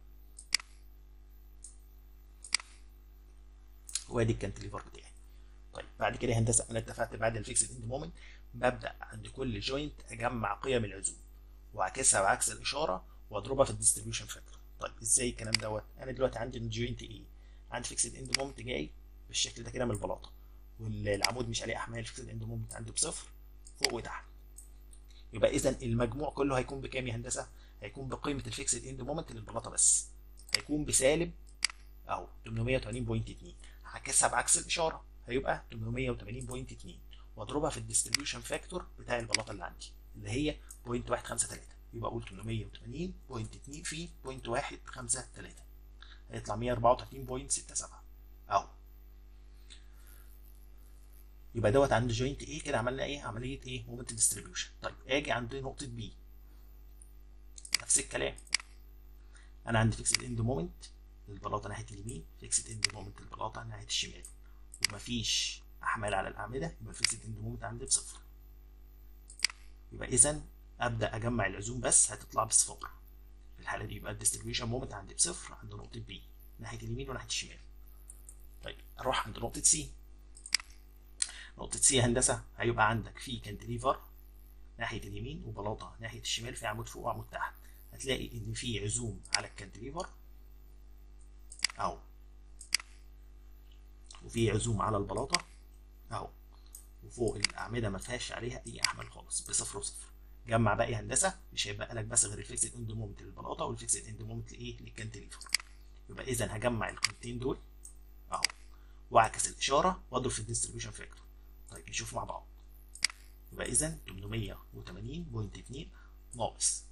وادي الكانتليفر بتاعي طيب بعد كده هندسه انا اتفقت بعد الفيكسد اند مومنت ببدا عند كل جوينت اجمع قيم العزوم واعكسها بعكس الاشاره واضربها في الديستريبيوشن فاكتور طيب ازاي الكلام دوت انا دلوقتي عندي الجوينت ايه عندي فيكسد اند مومنت جاي بالشكل ده كده من البلاطه والعمود مش عليه احمال فيكسد اند مومنت عنده بصفر فوق وتحت يبقى اذا المجموع كله هيكون بكام يا هندسه هيكون بقيمه الفيكسد اند مومنت للبلاطه بس هيكون بسالب اهو 880.2 هعكسها بعكس الاشاره هيبقى 880.2 واضربها في الديستريبيوشن فاكتور بتاع البلاطه اللي عندي اللي هي 0.153 يبقى اقول 880.2 في 0.153 هيطلع 134.67 اهو يبقى دوت عند جوينت ايه كده عملنا ايه عمليه ايه مومنت ديستريبيوشن طيب اجي عند نقطه بي نفس الكلام انا عندي فيكسد اند مومنت للبلاطه ناحيه اليمين فيكسد اند مومنت للبلاطه ناحيه الشمال ومفيش احمال على الاعمده يبقى الفيكسد اند مومنت عندي بصفر يبقى اذا ابدا اجمع العزوم بس هتطلع بصفر في الحاله دي يبقى الديستريبيوشن مومنت عندي بصفر عند نقطه بي ناحيه اليمين وناحيه الشمال طيب اروح عند نقطه سي نقطه سي هندسه هيبقى عندك في كانتليفر ناحيه اليمين وبلاطه ناحيه الشمال في عمود فوق وعمود تحت هتلاقي ان في عزوم على الكانتليفر اهو وفي عزوم على البلاطه اهو وفوق الاعمده ما فيهاش عليها اي احمال خالص بصفر وصفر جمع باقي هندسه مش هيبقى لك بس غير الفيكسد اند مومنت للبلاطه والفيكسد اند مومنت لايه للكانتليفر يبقى اذا هجمع القيمتين دول اهو واعكس الاشاره واضرب في الديستريبيوشن فاكتور طيب نشوف مع بعض يبقى اذا 880.2 ناقص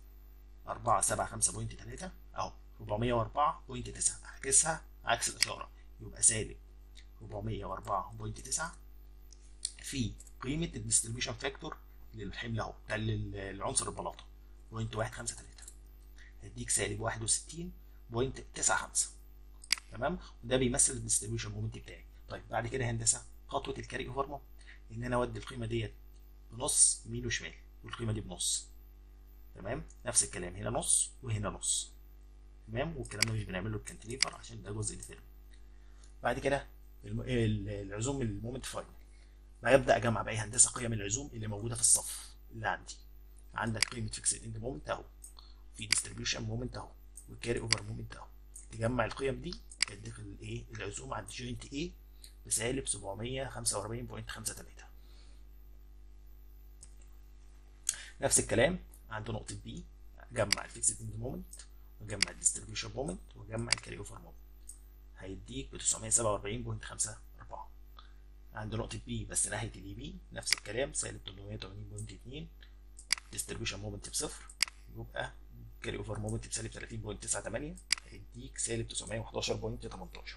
475.3 اهو 404.9 اعكسها عكس الاشاره يبقى سالب 404.9 في قيمه الديستريبيوشن فاكتور للحمل اهو بتاع العنصر البلاطه 0.153 هيديك سالب 61.95 تمام وده بيمثل الديستريبيوشن مومنت بتاعي طيب بعد كده هندسه خطوه الكاري اوفر مو ان انا اودي القيمه ديت بنص يمين وشمال والقيمه دي بنص تمام نفس الكلام هنا نص وهنا نص تمام والكلام ده مش بنعمله الكانتليفر عشان ده جزء ديترمين بعد كده العزوم المومنت فاينل ببدا اجمع باقي هندسه قيم العزوم اللي موجوده في الصف اللي عندي عندك قيمه فيكسد اند مومنت اهو في ديستريبيوشن مومنت اهو والكاري اوفر مومنت اهو تجمع القيم دي تديك الايه العزوم عند جوينت ايه بسالب 745.53 نفس الكلام عند نقطه بي اجمع الفيكسد اند مومنت واجمع الديستريبيوشن مومنت واجمع الكاري اوفر مومنت هيديك ب 947.5 عند نقطة بي بس ناحية اليمين نفس الكلام سالب 880.2 ديستريبيوشن مومنت بصفر يبقى كاري اوفر مومنت بسالب 30.98 هيديك سالب 911.18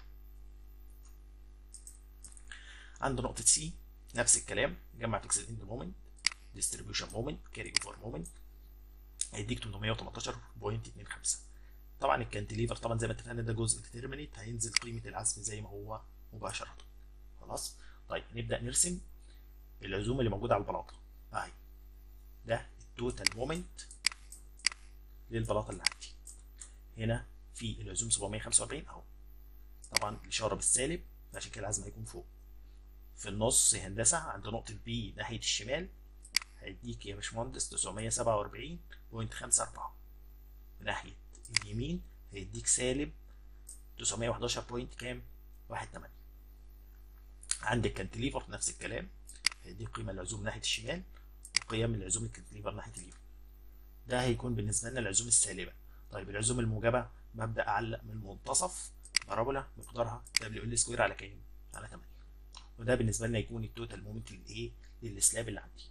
عند نقطة سي نفس الكلام جمع فيكسد اند مومنت ديستريبيوشن مومنت كاري اوفر مومنت هيديك 818.25 طبعا الكانتليفر طبعا زي ما اتفقنا ده جزء ديترمينيت هينزل قيمة العزم زي ما هو مباشرة خلاص طيب نبدا نرسم العزوم اللي موجوده على البلاطه اهي ده التوتال مومنت للبلاطه اللي عندي هنا في العزوم 745 اهو طبعا الاشاره بالسالب عشان كده العزم هيكون فوق في النص هندسه عند نقطه بي ناحيه الشمال هيديك يا باشمهندس 947.54 ناحيه اليمين هيديك سالب 911 بوينت كام 18 عند الكانتليفر نفس الكلام هيديك قيمة العزوم ناحية الشمال وقيم العزوم الكانتليفر ناحية اليمين ده هيكون بالنسبة لنا العزوم السالبة طيب العزوم الموجبة ببدأ أعلق من منتصف بارابولا مقدارها دبليو ال سكوير على كام؟ على 8 وده بالنسبة لنا يكون التوتال مومنت للإيه؟ للسلاب اللي عندي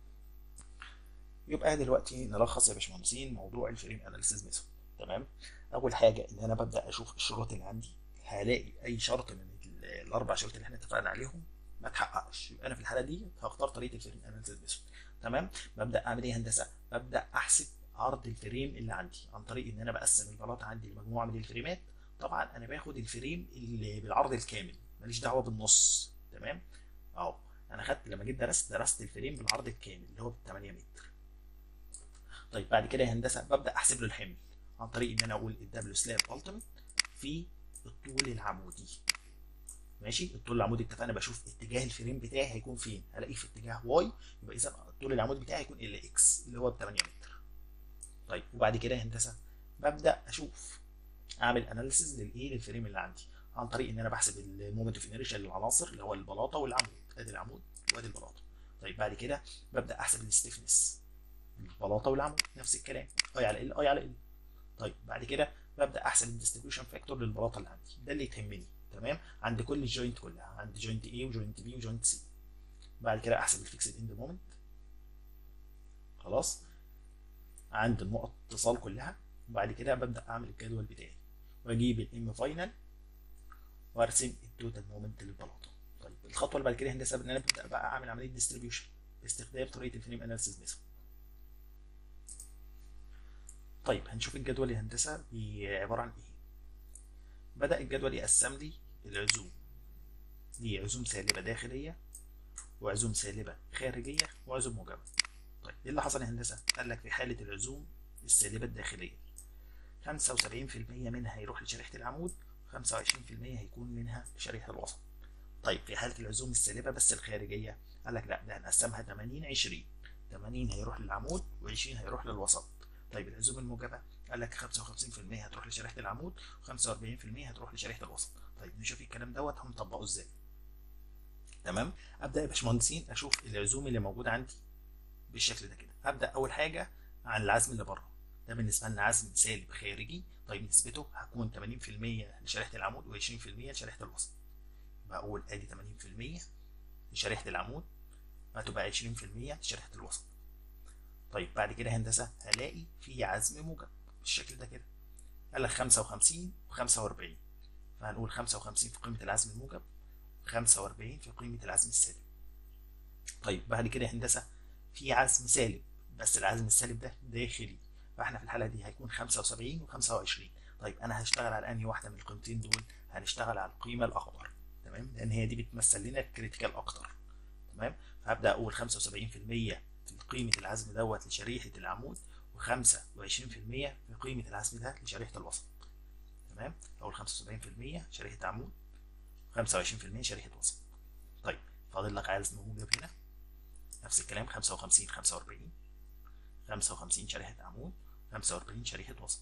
يبقى دلوقتي نلخص يا باشمهندسين موضوع الفريم اناليسيز ميثود تمام اول حاجه ان انا ببدا اشوف الشروط اللي عندي هلاقي اي شرط من الاربع شروط اللي احنا اتفقنا عليهم ما اتحققش يبقى انا في الحاله دي هختار طريقه الفريم اناليسيس ميثود تمام ببدا اعمل ايه هندسه ببدا احسب عرض الفريم اللي عندي عن طريق ان انا بقسم البلاطه عندي لمجموعه من الفريمات طبعا انا باخد الفريم اللي بالعرض الكامل ماليش دعوه بالنص تمام اهو انا خدت لما جيت درست درست الفريم بالعرض الكامل اللي هو ب 8 متر طيب بعد كده يا هندسه ببدا احسب له الحمل عن طريق ان انا اقول الدبليو سلاب التيميت في الطول العمودي ماشي الطول العمودي اتفقنا بشوف اتجاه الفريم بتاعي هيكون فين هلاقيه في اتجاه واي يبقى اذا الطول العمودي بتاعي هيكون ال اكس اللي هو ب 8 متر طيب وبعد كده يا هندسه ببدا اشوف اعمل اناليسيز للايه للفريم اللي عندي عن طريق ان انا بحسب المومنت اوف انرشيا للعناصر اللي هو البلاطه والعمود ادي العمود وادي البلاطه طيب بعد كده ببدا احسب الستيفنس البلاطه والعمود نفس الكلام اي على ال اي على ال طيب بعد كده ببدا احسب الديستريبيوشن فاكتور للبلاطه اللي عندي ده اللي يهمني تمام عند كل الجوينت كلها عند جوينت A وجوينت B وجوينت C بعد كده احسب الفيكسد اند مومنت خلاص عند النقط اتصال كلها وبعد كده ببدا اعمل الجدول بتاعي واجيب الام فاينل وارسم التوتال مومنت للبلاطه طيب الخطوه اللي بعد كده هندسه ان انا ببدا بقى اعمل عمليه ديستريبيوشن باستخدام طريقه الفريم اناليسيس ميثود طيب هنشوف الجدول يا هندسه عباره عن ايه بدا الجدول يقسم لي العزوم دي عزوم سالبه داخليه وعزوم سالبه خارجيه وعزوم موجبه طيب ايه اللي حصل يا هندسه قال لك في حاله العزوم السالبه الداخليه 75% منها هيروح لشريحه العمود 25% هيكون منها لشريحه الوسط طيب في حاله العزوم السالبه بس الخارجيه قال لك لا ده هنقسمها 80 20 80 هيروح للعمود و20 هيروح للوسط طيب العزوم الموجبه قال لك 55% هتروح لشريحه العمود و45% هتروح لشريحه الوسط طيب نشوف الكلام دوت هنطبقه ازاي تمام ابدا يا باشمهندسين اشوف العزوم اللي موجوده عندي بالشكل ده كده ابدا اول حاجه عن العزم اللي بره ده بالنسبه لنا عزم سالب خارجي طيب نسبته هتكون 80% لشريحه العمود و20% لشريحه الوسط بقول ادي 80% لشريحه العمود هتبقى 20% لشريحه الوسط طيب بعد كده هندسه هلاقي في عزم موجب بالشكل ده كده قال لك 55 و45 فهنقول 55 في قيمه العزم الموجب 45 في قيمه العزم السالب طيب بعد كده هندسه في عزم سالب بس العزم السالب ده داخلي فاحنا في الحاله دي هيكون 75 و25 طيب انا هشتغل على انهي واحده من القيمتين دول هنشتغل على القيمه الاخضر تمام لان هي دي بتمثل لنا الكريتيكال اكتر تمام فهبدا اقول 75% في قيمه العزم دوت لشريحه العمود و25% في قيمه العزم ده لشريحه الوسط تمام اقول 75% شريحه عمود 25% شريحه وسط طيب فاضل لك عزم موجب هنا نفس الكلام 55 45 55 شريحه عمود 45 شريحه وسط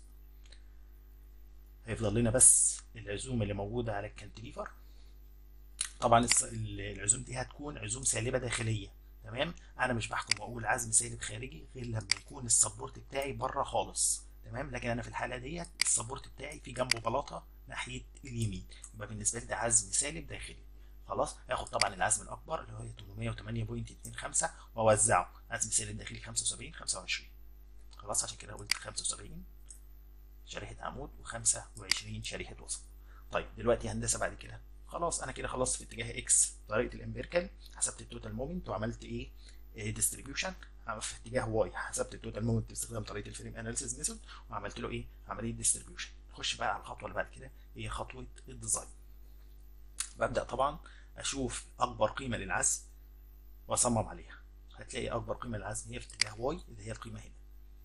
هيفضل لنا بس العزوم اللي موجوده على الكانتليفر طبعا العزوم دي هتكون عزوم سالبه داخليه تمام انا مش بحكم واقول عزم سالب خارجي غير لما يكون السبورت بتاعي بره خالص تمام لكن انا في الحاله ديت السبورت بتاعي في جنبه بلاطه ناحيه اليمين يبقى بالنسبه لي ده عزم سالب داخلي خلاص هاخد طبعا العزم الاكبر اللي هو 808.25 واوزعه عزم سالب داخلي 75 25 خلاص عشان كده قلت 75 شريحه عمود و25 شريحه وسط طيب دلوقتي هندسه بعد كده خلاص انا كده خلصت في اتجاه اكس طريقه الامبيركال حسبت التوتال مومنت وعملت ايه ديستريبيوشن في اتجاه واي حسبت التوتال مومنت باستخدام طريقه الفريم اناليسيس ميثود وعملت له ايه عمليه ديستريبيوشن نخش بقى على الخطوه اللي بعد كده هي خطوه الديزاين ببدا طبعا اشوف اكبر قيمه للعزم واصمم عليها هتلاقي اكبر قيمه للعزم هي في اتجاه واي اللي هي القيمه هنا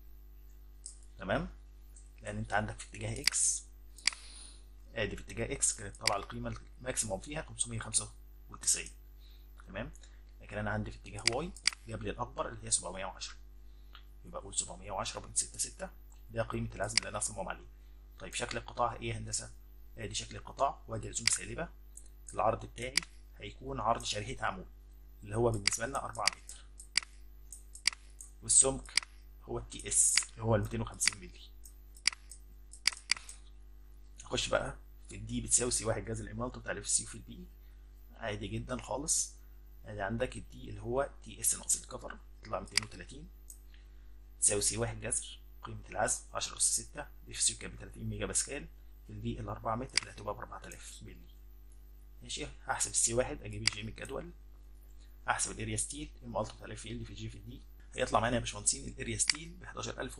تمام لان انت عندك في اتجاه اكس ادي في اتجاه اكس كانت طالعه القيمه الماكسيموم فيها 595 تمام لكن انا عندي في اتجاه واي جاب لي الاكبر اللي هي 710 يبقى اقول 710.66 ده قيمه العزم اللي انا اصمم عليه طيب شكل القطاع ايه يا هندسه ادي شكل القطاع وادي عزوم سالبه العرض بتاعي هيكون عرض شريحه عمود اللي هو بالنسبه لنا 4 متر والسمك هو التي اس اللي هو ال 250 مللي نخش بقى في الدي بتساوي سي واحد جذر الامالت بتاع السي في البي عادي جدا خالص ادي عندك الدي اللي هو تي اس ناقص الكفر يطلع 230 تساوي سي واحد جذر قيمة العزم 10 أس 6 دي في سي كانت ب 30 ميجا باسكال في البي ال 4 متر اللي هتبقى ب 4000 مللي ماشي هحسب السي واحد اجيب الجي من الجدول احسب الاريا ستيل المالت بتاع الاف ال في جي في الدي هيطلع معانا يا باشمهندسين الاريا ستيل ب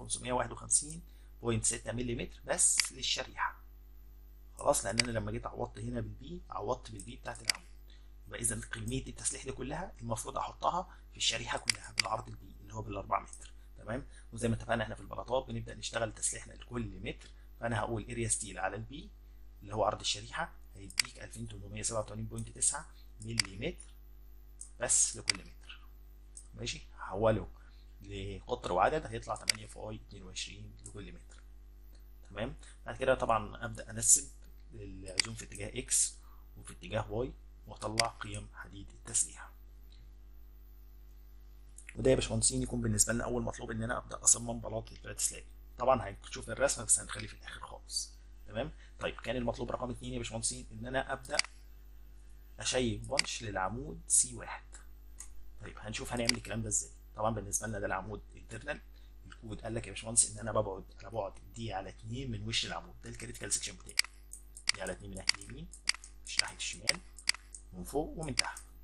11551.6 ملم بس للشريحة خلاص لان انا لما جيت عوضت هنا بالبي عوضت بالبي بتاعت العمود يبقى اذا كميه التسليح دي كلها المفروض احطها في الشريحه كلها بالعرض البي اللي هو بالاربع متر تمام وزي ما اتفقنا احنا في البلاطات بنبدا نشتغل تسليحنا لكل متر فانا هقول اريا ستيل على البي اللي هو عرض الشريحه هيديك 2887.9 ملم بس لكل متر ماشي هحوله لقطر وعدد هيطلع 8 في 22 لكل متر تمام بعد كده طبعا ابدا انسب العزوم في اتجاه اكس وفي اتجاه واي واطلع قيم حديد التسليح وده يا باشمهندسين يكون بالنسبه لنا اول مطلوب ان انا ابدا اصمم بلاط الفلات سلاب طبعا هنشوف الرسمه بس هنخليه في الاخر خالص تمام طيب كان المطلوب رقم اتنين يا باشمهندسين ان انا ابدا اشيك بنش للعمود سي واحد طيب هنشوف هنعمل الكلام ده ازاي طبعا بالنسبه لنا ده العمود انترنال الكود قال لك يا باشمهندس ان انا ببعد على بعد دي على 2 من وش العمود ده الكريتيكال سكشن بتاعي دي على 2 من ناحيه اليمين مش ناحيه الشمال من فوق ومن تحت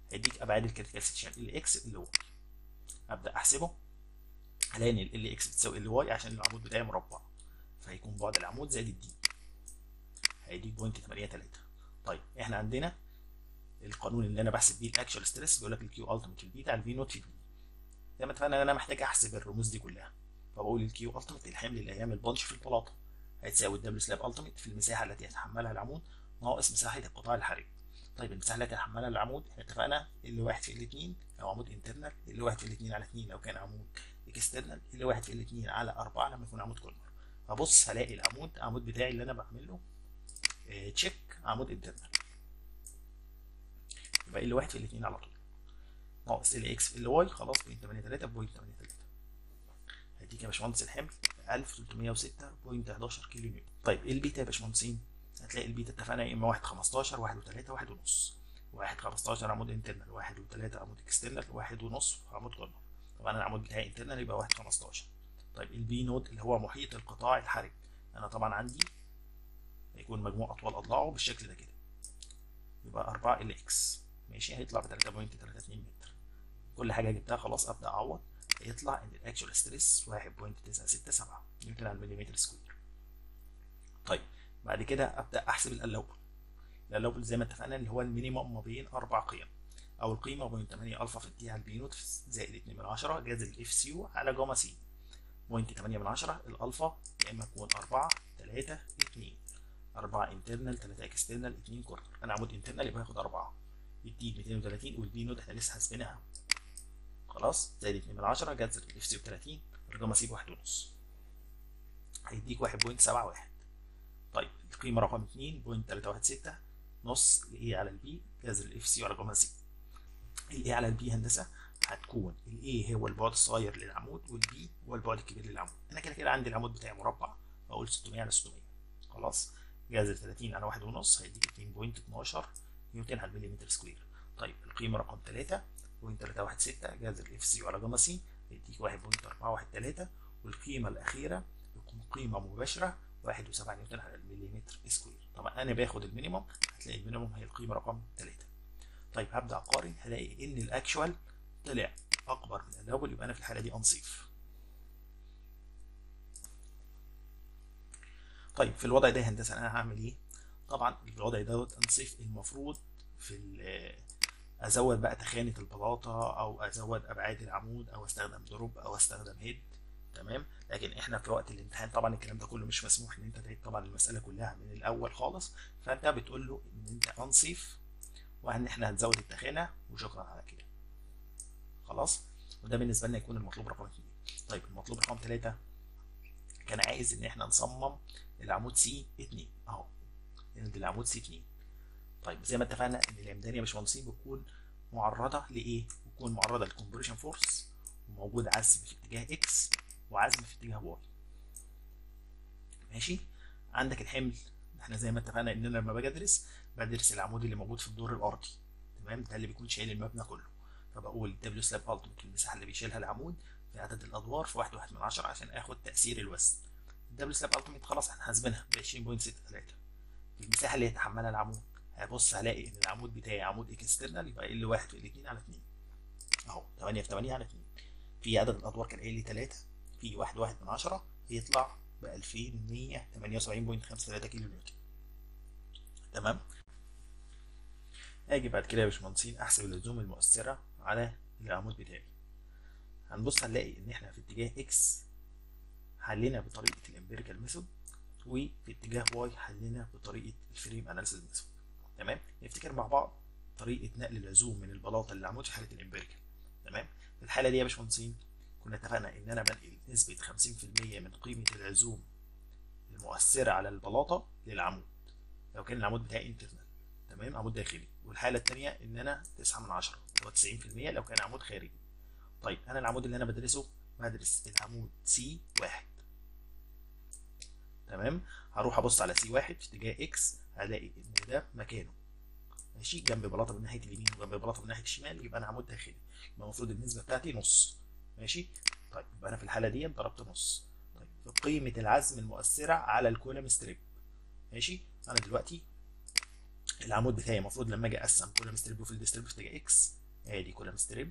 هيديك ابعاد الكريتيكال سيكشن ال اكس ال واي ابدا احسبه هلاقي ان ال اكس بتساوي ال واي عشان العمود بتاعي مربع فهيكون بعد العمود زائد الدي هيديك بوينت 83 طيب احنا عندنا القانون اللي انا بحسب بيه الاكشوال ستريس بيقول لك الكيو التيميت في البيتا على الفي نوت في البي زي ما اتفقنا انا محتاج احسب الرموز دي كلها فبقول الكيو التيميت الحمل اللي هيعمل بانش في البلاطه هتساوي الدبليو سلاب التيميت في المساحه التي يتحملها العمود ناقص مساحه القطاع الحرج طيب المساحه التي يتحملها العمود احنا اتفقنا اللي واحد في الاثنين لو عمود انترنال اللي واحد في الاثنين على اثنين لو كان عمود اكسترنال اللي واحد في الاثنين على أربعة لما يكون عمود كورنر فبص هلاقي العمود العمود بتاعي اللي انا بعمل له اه تشيك عمود انترنال يبقى ال واحد في الاثنين على طول ناقص ال اكس في ال واي خلاص بوينت 83 بوينت 83 هيديك يا باشمهندس الحمل 1306.11 كيلو نيوتن طيب البيتا يا باشمهندسين هتلاقي البيتا اتفقنا يا اما 1 15 1 و3 1 ونص 1 15 عمود انترنال 1 و3 عمود اكسترنال 1 ونص عمود كورنر طبعا العمود بتاعي انترنال يبقى 1 15 طيب البي نود اللي هو محيط القطاع الحرج انا طبعا عندي هيكون مجموع اطوال اضلاعه بالشكل ده كده يبقى 4 ال اكس ماشي هيطلع ب 3.32 متر كل حاجه جبتها خلاص ابدا اعوض هيطلع ان الاكشوال ستريس 1.967 نيوتن على المليمتر سكوير طيب بعد كده ابدا احسب الالوبل الالوبل زي ما اتفقنا اللي هو المينيمم ما بين اربع قيم او القيمه بوينت 8 الفا في الدي على البي نوت زائد 2 من 10 جذر الاف سي يو على جاما سي بوينت 8 من 10 الالفا يا اما تكون 4 3 2 4 انترنال 3 اكسترنال 2 كورنر انا عمود انترنال يبقى هاخد 4 يديك 230 والبي نوت احنا لسه حاسبينها خلاص زائد 2 من 10 جذر الاف سي ب 30 الجاما سي ب 1 ونص هيديك 1.71 طيب القيمه رقم 2.316 نص الاي على البي جذر الاف سي على جاما سي الاي على البي هندسه هتكون الاي هو البعد الصغير للعمود والبي هو البعد الكبير للعمود انا كده كده عندي العمود بتاعي مربع بقول 600 على 600 خلاص جذر 30 على 1 ونص هيديك 2.12 نيوتن على المليمتر سكوير طيب القيمه رقم 3 0.316 جذر الاف سي على جاما سي هيديك 1.413 والقيمه الاخيره يكون قيمه مباشره 1.7 نيوتن على المليمتر سكوير طبعا انا باخد المينيمم هتلاقي المينيمم هي القيمه رقم 3 طيب هبدا اقارن هلاقي ان الاكشوال طلع اكبر من اللوبل يبقى انا في الحاله دي انصيف طيب في الوضع ده هندسه انا هعمل ايه طبعا في الوضع دوت انصيف المفروض في ازود بقى تخانه البلاطه او ازود ابعاد العمود او استخدم دروب او استخدم هيد تمام لكن احنا في وقت الامتحان طبعا الكلام ده كله مش مسموح ان انت تعيد طبعا المساله كلها من الاول خالص فانت بتقول له ان انت انصيف وان احنا هنزود التخانه وشكرا على كده خلاص وده بالنسبه لنا يكون المطلوب رقم 2 طيب المطلوب رقم 3 كان عايز ان احنا نصمم العمود سي 2 اهو ندي العمود سي 2 طيب زي ما اتفقنا ان العمدان يا باشمهندسين بتكون معرضه لايه؟ بتكون معرضه للكمبريشن فورس وموجود عزم في اتجاه اكس وعزم في اتجاه واي ماشي عندك الحمل احنا زي ما اتفقنا ان انا لما باجي ادرس بدرس العمود اللي موجود في الدور الارضي تمام ده اللي بيكون شايل المبنى كله فبقول دبليو سلاب التيميت المساحه اللي بيشيلها العمود في عدد الادوار في 1 من 10 عشان اخد تاثير الوزن الدبليو سلاب التيميت خلاص احنا حاسبينها ب 20.63 المساحه اللي يتحملها العمود هبص هلاقي ان العمود بتاعي عمود اكسترنال يبقى ال 1 في الاثنين على 2 اهو 8 في 8 على 2 في عدد الادوار كان قايل لي 3 في 1 1 من 10 يطلع ب 2178.53 كيلو نيوتن تمام اجي بعد كده يا باشمهندسين احسب اللزوم المؤثره على العمود بتاعي هنبص هنلاقي ان احنا في اتجاه اكس حلينا بطريقه الامبيريكال ميثود وفي اتجاه واي حلينا بطريقه الفريم اناليسيس ميثود تمام نفتكر مع بعض طريقه نقل العزوم من البلاطه للعمود في حاله الامبيريكال تمام في الحاله دي يا باشمهندسين كنا اتفقنا ان انا بنقل نسبه 50% من قيمه العزوم المؤثره على البلاطه للعمود لو كان العمود بتاعي انترنال تمام عمود داخلي والحاله الثانيه ان انا 9 من 10 هو 90% لو كان عمود خارجي طيب انا العمود اللي انا بدرسه بدرس العمود سي واحد تمام هروح ابص على سي واحد في اتجاه اكس هلاقي ان ده مكانه ماشي جنب بلاطه من ناحيه اليمين وجنب بلاطه من ناحيه الشمال يبقى انا عمود داخلي يبقى المفروض النسبه بتاعتي نص ماشي طيب يبقى انا في الحاله دي ضربت نص طيب في قيمه العزم المؤثره على الكولم ستريب ماشي انا دلوقتي العمود بتاعي المفروض لما اجي اقسم كولم ستريب وفيلد ستريب في اتجاه اكس ادي كولم ستريب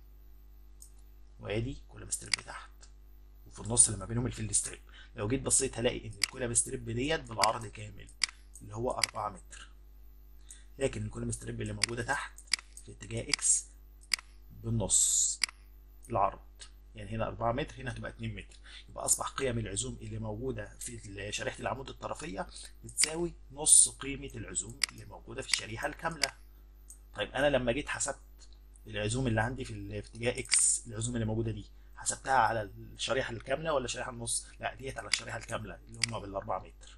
وادي كولم ستريب تحت وفي النص اللي ما بينهم الفيلد ستريب لو جيت بصيت هلاقي ان الكولم ستريب ديت بالعرض كامل اللي هو 4 متر لكن الكولم ستريب اللي موجوده تحت في اتجاه اكس بالنص العرض يعني هنا 4 متر هنا هتبقى 2 متر يبقى اصبح قيم العزوم اللي موجوده في شريحه العمود الطرفيه بتساوي نص قيمه العزوم اللي موجوده في الشريحه الكامله طيب انا لما جيت حسبت العزوم اللي عندي في, في اتجاه اكس العزوم اللي موجوده دي حسبتها على الشريحه الكامله ولا الشريحه النص لا ديت على الشريحه الكامله اللي هم بالاربعة متر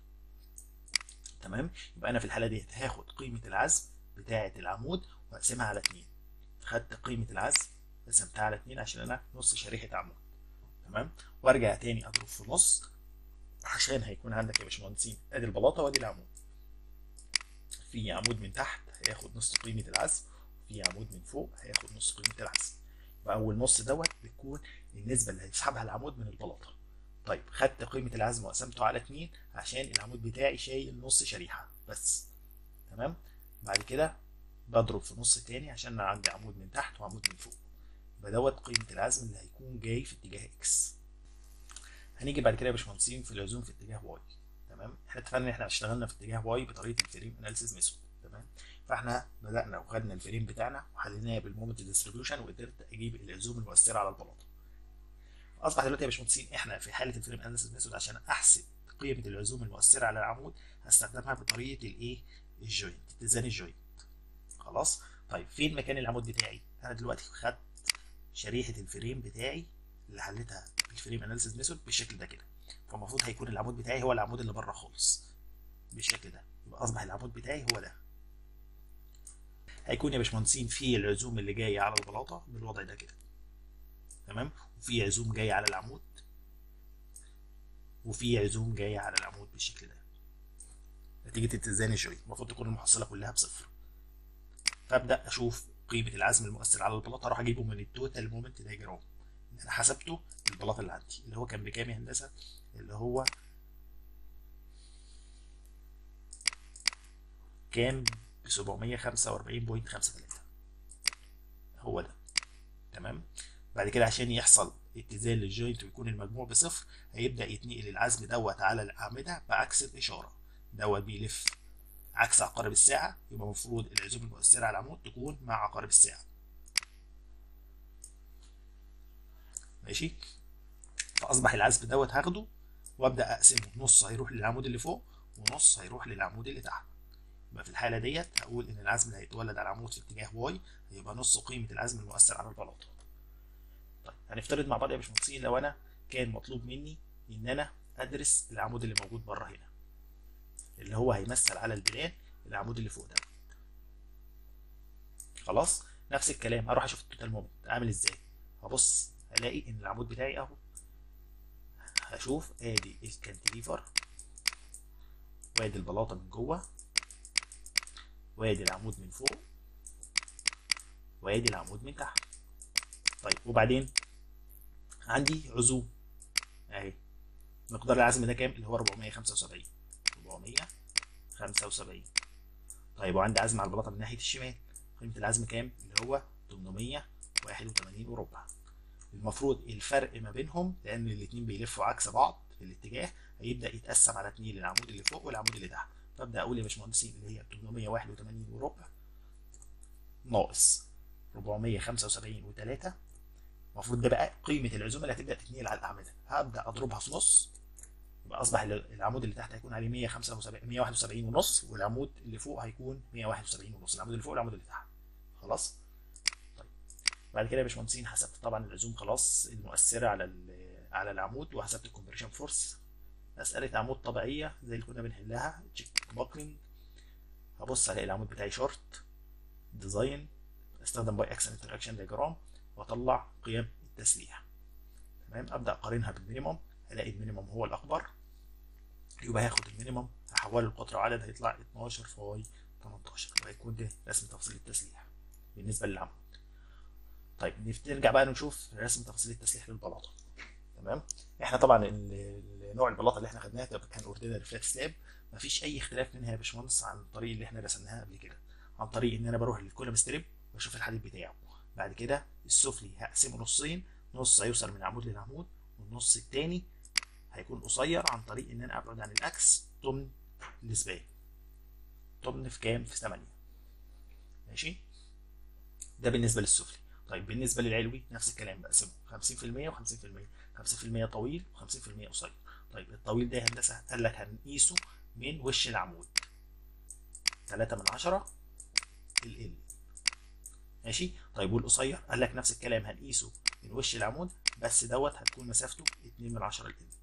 تمام يبقى انا في الحاله ديت هاخد قيمه العزم بتاعه العمود واقسمها على 2 خدت قيمه العزم قسمتها على 2 عشان انا نص شريحه عمود تمام وارجع تاني اضرب في نص عشان هيكون عندك يا باشمهندسين ادي البلاطه وادي العمود في عمود من تحت هياخد نص قيمه العزم في عمود من فوق هياخد نص قيمه العزم واول نص دوت بتكون النسبه اللي هيسحبها العمود من البلاطه طيب خدت قيمه العزم وقسمته على 2 عشان العمود بتاعي شايل نص شريحه بس تمام بعد كده بضرب في نص تاني عشان انا عندي عمود من تحت وعمود من فوق يبقى دوت قيمه العزم اللي هيكون جاي في اتجاه اكس هنيجي بعد كده يا باشمهندسين في العزوم في اتجاه واي تمام احنا اتفقنا ان احنا اشتغلنا في اتجاه واي بطريقه الفريم اناليسيز ميثود تمام فاحنا بدانا وخدنا الفريم بتاعنا وحليناه بالمومنت ديستريبيوشن وقدرت اجيب العزوم المؤثره على البلاطه اصبح دلوقتي يا باشمهندسين احنا في حاله الفريم اناليسيز ميثود عشان احسب قيمه العزوم المؤثره على العمود هستخدمها بطريقه الايه الجوينت اتزان الجوينت خلاص طيب فين مكان العمود بتاعي انا دلوقتي خدت شريحه الفريم بتاعي اللي حليتها بالفريم اناليسيز ميثود بالشكل ده كده فالمفروض هيكون العمود بتاعي هو العمود اللي بره خالص بالشكل ده يبقى اصبح العمود بتاعي هو ده هيكون يا باشمهندسين في العزوم اللي جايه على البلاطه بالوضع ده كده تمام وفي عزوم جايه على العمود وفي عزوم جايه على العمود بالشكل ده نتيجه اتزان الجوينت المفروض تكون المحصله كلها بصفر فابدا اشوف قيمه العزم المؤثر على البلاطه اروح اجيبه من التوتال مومنت دايجرام انا حسبته البلاطه اللي عندي اللي هو كان بكام يا هندسه اللي هو كان ب 745.53 هو ده تمام بعد كده عشان يحصل اتزان للجوينت ويكون المجموع بصفر هيبدا يتنقل العزم دوت على الاعمده بعكس الاشاره دوت بيلف عكس عقارب الساعه يبقى المفروض العزوم المؤثره على العمود تكون مع عقارب الساعه ماشي فاصبح العزم دوت هاخده وابدا اقسمه نص هيروح للعمود اللي فوق ونص هيروح للعمود اللي تحت يبقى في الحاله ديت هقول ان العزم اللي هيتولد على العمود في اتجاه واي هيبقى نص قيمه العزم المؤثر على البلاطه طيب هنفترض مع بعض يا باشمهندسين لو انا كان مطلوب مني ان انا ادرس العمود اللي موجود بره هنا اللي هو هيمثل على البلان العمود اللي فوق ده خلاص نفس الكلام هروح اشوف التوتال مومنت عامل ازاي هبص هلاقي ان العمود بتاعي اهو هشوف ادي الكانتليفر وادي البلاطه من جوه وادي العمود من فوق وادي العمود من تحت طيب وبعدين عندي عزوم اهي مقدار العزم ده كام اللي هو 475 475 طيب وعندي عزم على البلاطه من ناحيه الشمال قيمه العزم كام اللي هو 881 وربع المفروض الفرق ما بينهم لان الاثنين بيلفوا عكس بعض في الاتجاه هيبدا يتقسم على اثنين العمود اللي فوق والعمود اللي تحت فابدا اقول يا باشمهندسين اللي هي 881 وربع ناقص 475 و3 المفروض ده بقى قيمه العزوم اللي هتبدا تتنقل على الاعمده هبدا اضربها في نص يبقى اصبح العمود اللي تحت هيكون عليه 175 171 ونص والعمود اللي فوق هيكون 171 ونص العمود اللي فوق والعمود اللي تحت خلاص طيب بعد كده يا باشمهندسين حسبت طبعا العزوم خلاص المؤثره على على العمود وحسبت الكومبريشن فورس مساله عمود طبيعيه زي اللي كنا بنحلها تشيك باكلينج هبص الاقي العمود بتاعي شورت ديزاين استخدم باي اكسن انتراكشن ديجرام واطلع قيم التسليح تمام ابدا اقارنها بالمينيموم الاقي المينيموم هو الاكبر يبقى هاخد المينيموم هحوله لقطر عدد هيطلع 12 فاي 18 وهيكون ده رسم تفصيل التسليح بالنسبه للعمود طيب نرجع بقى نشوف رسم تفصيل التسليح للبلاطه تمام احنا طبعا نوع البلاطه اللي احنا خدناها كان اوردينري فلات سلاب مفيش اي اختلاف منها يا باشمهندس عن الطريق اللي احنا رسمناها قبل كده عن طريق ان انا بروح للكولم ستريب واشوف الحديد بتاعه بعد كده السفلي هقسمه نصين نص هيوصل من عمود للعمود والنص التاني هيكون قصير عن طريق ان انا ابعد عن الاكس تمن الاسبان تمن في كام في 8 ماشي ده بالنسبه للسفلي طيب بالنسبه للعلوي نفس الكلام بقسمه 50% و50% 5% طويل و50% قصير طيب الطويل ده هندسه قال لك هنقيسه من وش العمود 3 من 10 ال ال ماشي طيب والقصير قال لك نفس الكلام هنقيسه من وش العمود بس دوت هتكون مسافته 2 من 10 ال ال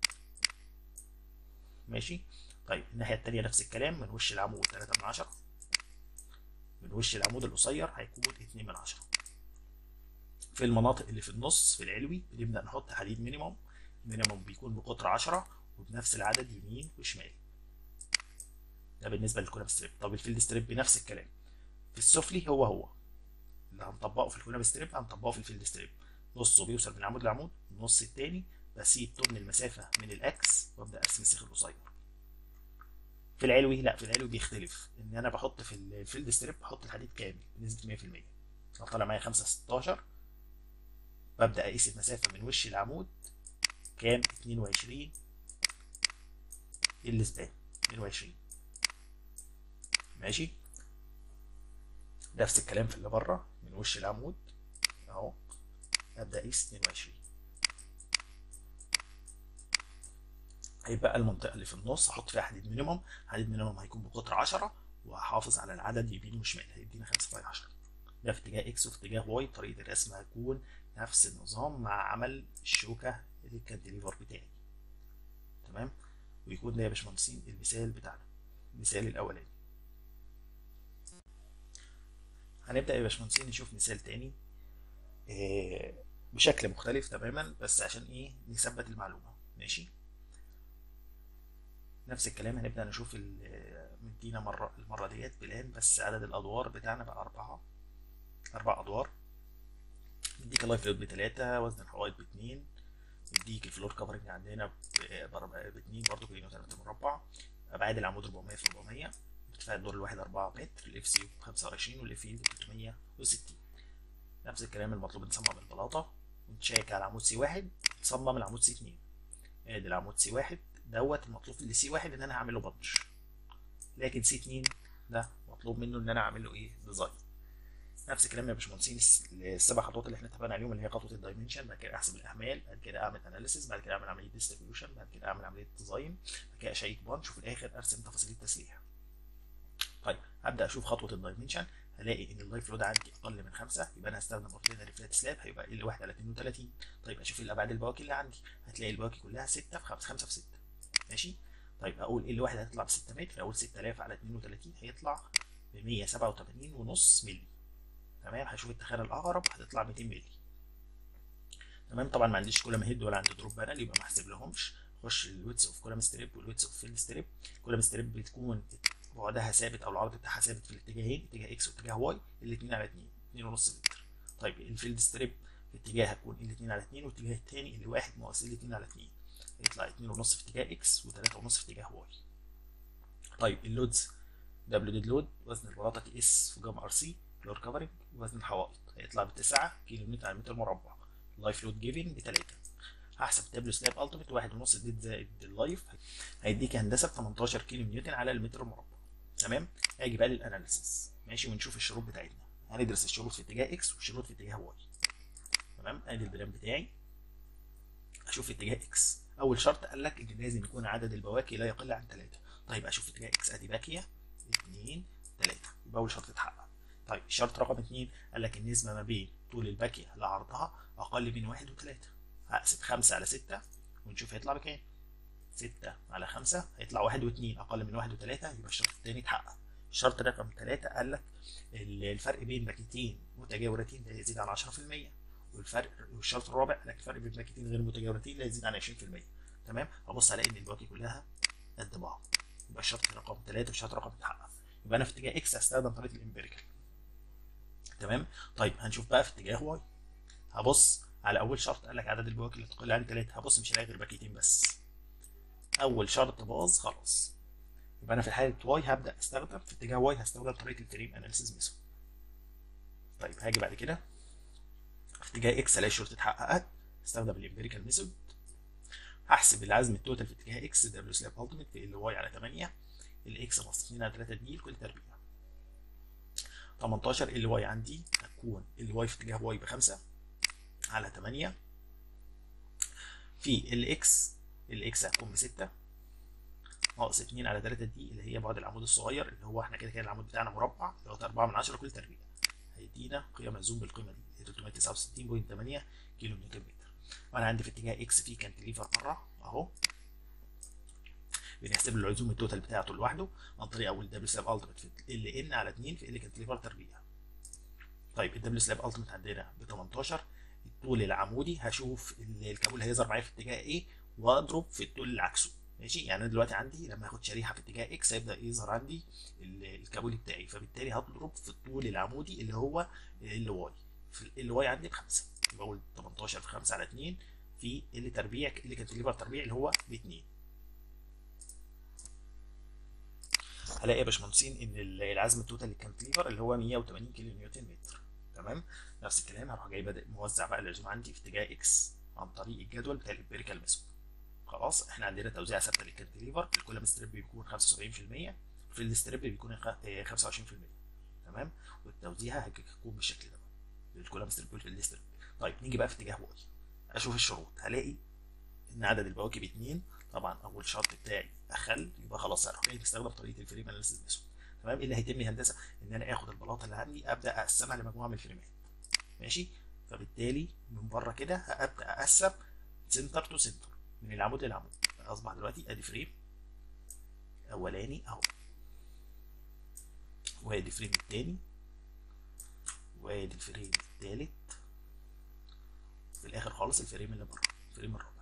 ماشي طيب الناحيه الثانيه نفس الكلام من وش العمود 3 من 10 من وش العمود القصير هيكون 2 من 10 في المناطق اللي في النص في العلوي بنبدا نحط حديد مينيموم مينيموم بيكون بقطر 10 وبنفس العدد يمين وشمال ده بالنسبه للكولاب ستريب طب الفيلد ستريب بنفس الكلام في السفلي هو هو اللي هنطبقه في الكولاب ستريب هنطبقه في الفيلد ستريب نصه بيوصل من عمود لعمود النص التاني بسيب تمن المسافه من الاكس وابدا ارسم السيخ القصير في العلوي لا في العلوي بيختلف ان انا بحط في الفيلد ستريب بحط الحديد كامل بنسبه 100% لو طالع معايا 5 16 ببدا اقيس المسافه من وش العمود كام 22 الاسبان 22 ماشي نفس الكلام في اللي بره من وش العمود اهو ابدا اقيس 22 هيبقى المنطقه اللي في النص احط فيها حديد مينيموم حديد مينيموم هيكون بقطر 10 وهحافظ على العدد يمين وشمال هيدينا 5 في 10 ده في اتجاه اكس وفي اتجاه واي طريقه الرسم هتكون نفس النظام مع عمل الشوكه الكانتليفر بتاعي تمام ويكون ده يا باشمهندسين المثال بتاعنا المثال الاولاني هنبدا يا باشمهندسين نشوف مثال تاني آه بشكل مختلف تماما بس عشان ايه نثبت المعلومه ماشي نفس الكلام هنبدا نشوف مدينا مره المره ديت بلان بس عدد الادوار بتاعنا بقى اربعه اربع ادوار مديك اللايف لود بتلاتة وزن الحوائط باتنين مديك الفلور كفرنج عندنا باتنين برضه كيلو متر مربع ابعاد العمود 400 في 400 ارتفاع الدور الواحد 4 متر الاف سي 25 والاف اي 360 نفس الكلام المطلوب نصمم البلاطه ونشيك على عمود سي واحد نصمم العمود سي 2 ادي العمود سي واحد دوت المطلوب في سي واحد ان انا هعمل له بنش لكن سي 2 ده مطلوب منه ان انا اعمل له ايه ديزاين نفس الكلام يا باشمهندسين السبع خطوات اللي احنا اتفقنا عليهم اللي هي خطوه الدايمنشن بعد كده احسب الاحمال بعد كده اعمل اناليسيس بعد كده اعمل عمليه ديستريبيوشن بعد كده اعمل عمليه ديزاين بعد كده اشيك بانش وفي الاخر ارسم تفاصيل التسليح طيب هبدا اشوف خطوه الدايمنشن هلاقي ان اللايف لود عندي اقل من 5 يبقى انا هستخدم اوردينري فلات سلاب هيبقى ال 1 على 32 طيب اشوف الابعاد البواكي اللي عندي هتلاقي البواكي كلها 6 في 5 5 في 6 ماشي طيب اقول ال 1 هتطلع ب 6 متر اقول 6000 على 32 هيطلع ب 187 ونص مللي تمام هشوف التخانه الاقرب هتطلع 200 مللي تمام طبعا ما عنديش كولم هيد ولا عندي دروب بانل يبقى ما احسب لهمش خش الويتس اوف كولم ستريب والويتس اوف فيلد ستريب كولم ستريب بتكون بعدها ثابت او العرض بتاعها ثابت في الاتجاهين اتجاه اكس واتجاه واي الاثنين على 2 2 ونص متر طيب الفيلد ستريب في اتجاه هتكون الاثنين على 2 والاتجاه الثاني اللي واحد ناقص الاثنين على 2 هيطلع 2 ونص في اتجاه اكس و3 ونص في اتجاه واي طيب اللودز دبليو ديد لود وزن البلاطه تي اس في جاما ار سي فلور كفرنج وزن الحوائط هيطلع بتسعة كيلو متر على متر مربع لايف لود جيفن بتلاتة هحسب دبليو سلاب التيميت واحد ونص ديد زائد اللايف هيديك هندسه ب 18 كيلو نيوتن على المتر المربع تمام اجي بقى للاناليسيس ماشي ونشوف الشروط بتاعتنا هندرس الشروط في اتجاه اكس والشروط في اتجاه واي تمام ادي البلان بتاعي اشوف في اتجاه اكس اول شرط قال لك ان لازم يكون عدد البواكي لا يقل عن 3 طيب اشوف في اتجاه اكس ادي باكيه 2 3 يبقى اول شرط اتحقق طيب الشرط رقم 2 قال لك النسبه ما بين طول الباكيه لعرضها اقل من 1 و3 هقسم 5 على 6 ونشوف هيطلع بكام 6 على 5 هيطلع 1 و2 اقل من 1 و3 يبقى الشرط الثاني اتحقق الشرط رقم 3 قال لك الفرق بين باكيتين متجاورتين لا يزيد عن 10% والفرق والشرط الرابع قال لك الفرق بين باكيتين غير متجاورتين لا يزيد عن 20% تمام ابص الاقي ان البواكي كلها قد بعض يبقى الشرط رقم 3 والشرط رقم اتحقق يبقى انا في اتجاه اكس هستخدم طريقه الامبيريكال تمام طيب هنشوف بقى في اتجاه واي هبص على اول شرط قال لك عدد البواكي اللي تقل عن 3 هبص مش هلاقي غير باكيتين بس اول شرط باظ خلاص يبقى انا في حاله واي هبدا استخدم في اتجاه واي هستخدم طريقه الفريم اناليسيس ميثود طيب هاجي بعد كده في اتجاه اكس الاقي الشروط اتحققت استخدم الامبيريكال ميثود هحسب العزم التوتال في اتجاه اكس دبليو سلاب التيميت في ال واي على 8 الاكس ناقص 2 على 3 دي لكل تربيع 18 ال واي عندي هتكون ال واي في اتجاه واي ب 5 على 8 في الاكس الاكس هتكون ب 6 ناقص 2 على 3 دي اللي هي بعد العمود الصغير اللي هو احنا كده كده العمود بتاعنا مربع اللي هو 4 من 10 كل تربيع هيدينا قيمه ملزوم بالقيمه دي 369.8 كيلو نيوتن متر وانا عندي في اتجاه اكس في كانتليفر بره اهو بنحسب له العزوم التوتال بتاعته لوحده عن طريق اول دبليو سلاب التيمت في ال ان على 2 في ال كانتليفر تربيع طيب الدبليو سلاب التيمت عندنا ب 18 الطول العمودي هشوف الكابول هيظهر معايا في اتجاه ايه واضرب في الطول اللي عكسه ماشي يعني انا دلوقتي عندي لما هاخد شريحه في اتجاه اكس هيبدا يظهر عندي الكابول بتاعي فبالتالي هضرب في الطول العمودي اللي هو ال واي في ال واي عندي بخمسه يبقى اقول 18 في 5 على 2 في ال تربيع اللي كانت ليفر تربيع اللي هو ب 2 هلاقي يا باشمهندسين ان العزم التوتال للكانتليفر اللي هو 180 كيلو نيوتن متر تمام نفس الكلام هروح جاي بادئ موزع بقى العزوم عندي في اتجاه اكس عن طريق الجدول بتاع الامبيريكال ميثود خلاص احنا عندنا توزيع ثابته للكانتليفر في الكولم ستريب بيكون 75% في الستريب بيكون 25% تمام والتوزيع هيكون بالشكل ده الكولم ستريب في الستريب طيب نيجي بقى في اتجاه واي اشوف الشروط هلاقي ان عدد البواكب 2 طبعا اول شرط بتاعي اخل يبقى خلاص هروح جاي نستخدم طريقه الفريم اناليسيس ميثود تمام ايه اللي هيتم لي هندسه ان انا اخد البلاطه اللي عندي ابدا اقسمها لمجموعه من الفريمات ماشي فبالتالي من بره كده هبدا اقسم سنتر تو سنتر من العمود للعمود اصبح دلوقتي ادي فريم اولاني اهو وادي فريم التاني وادي الفريم التالت في الاخر خالص الفريم اللي بره الفريم الرابع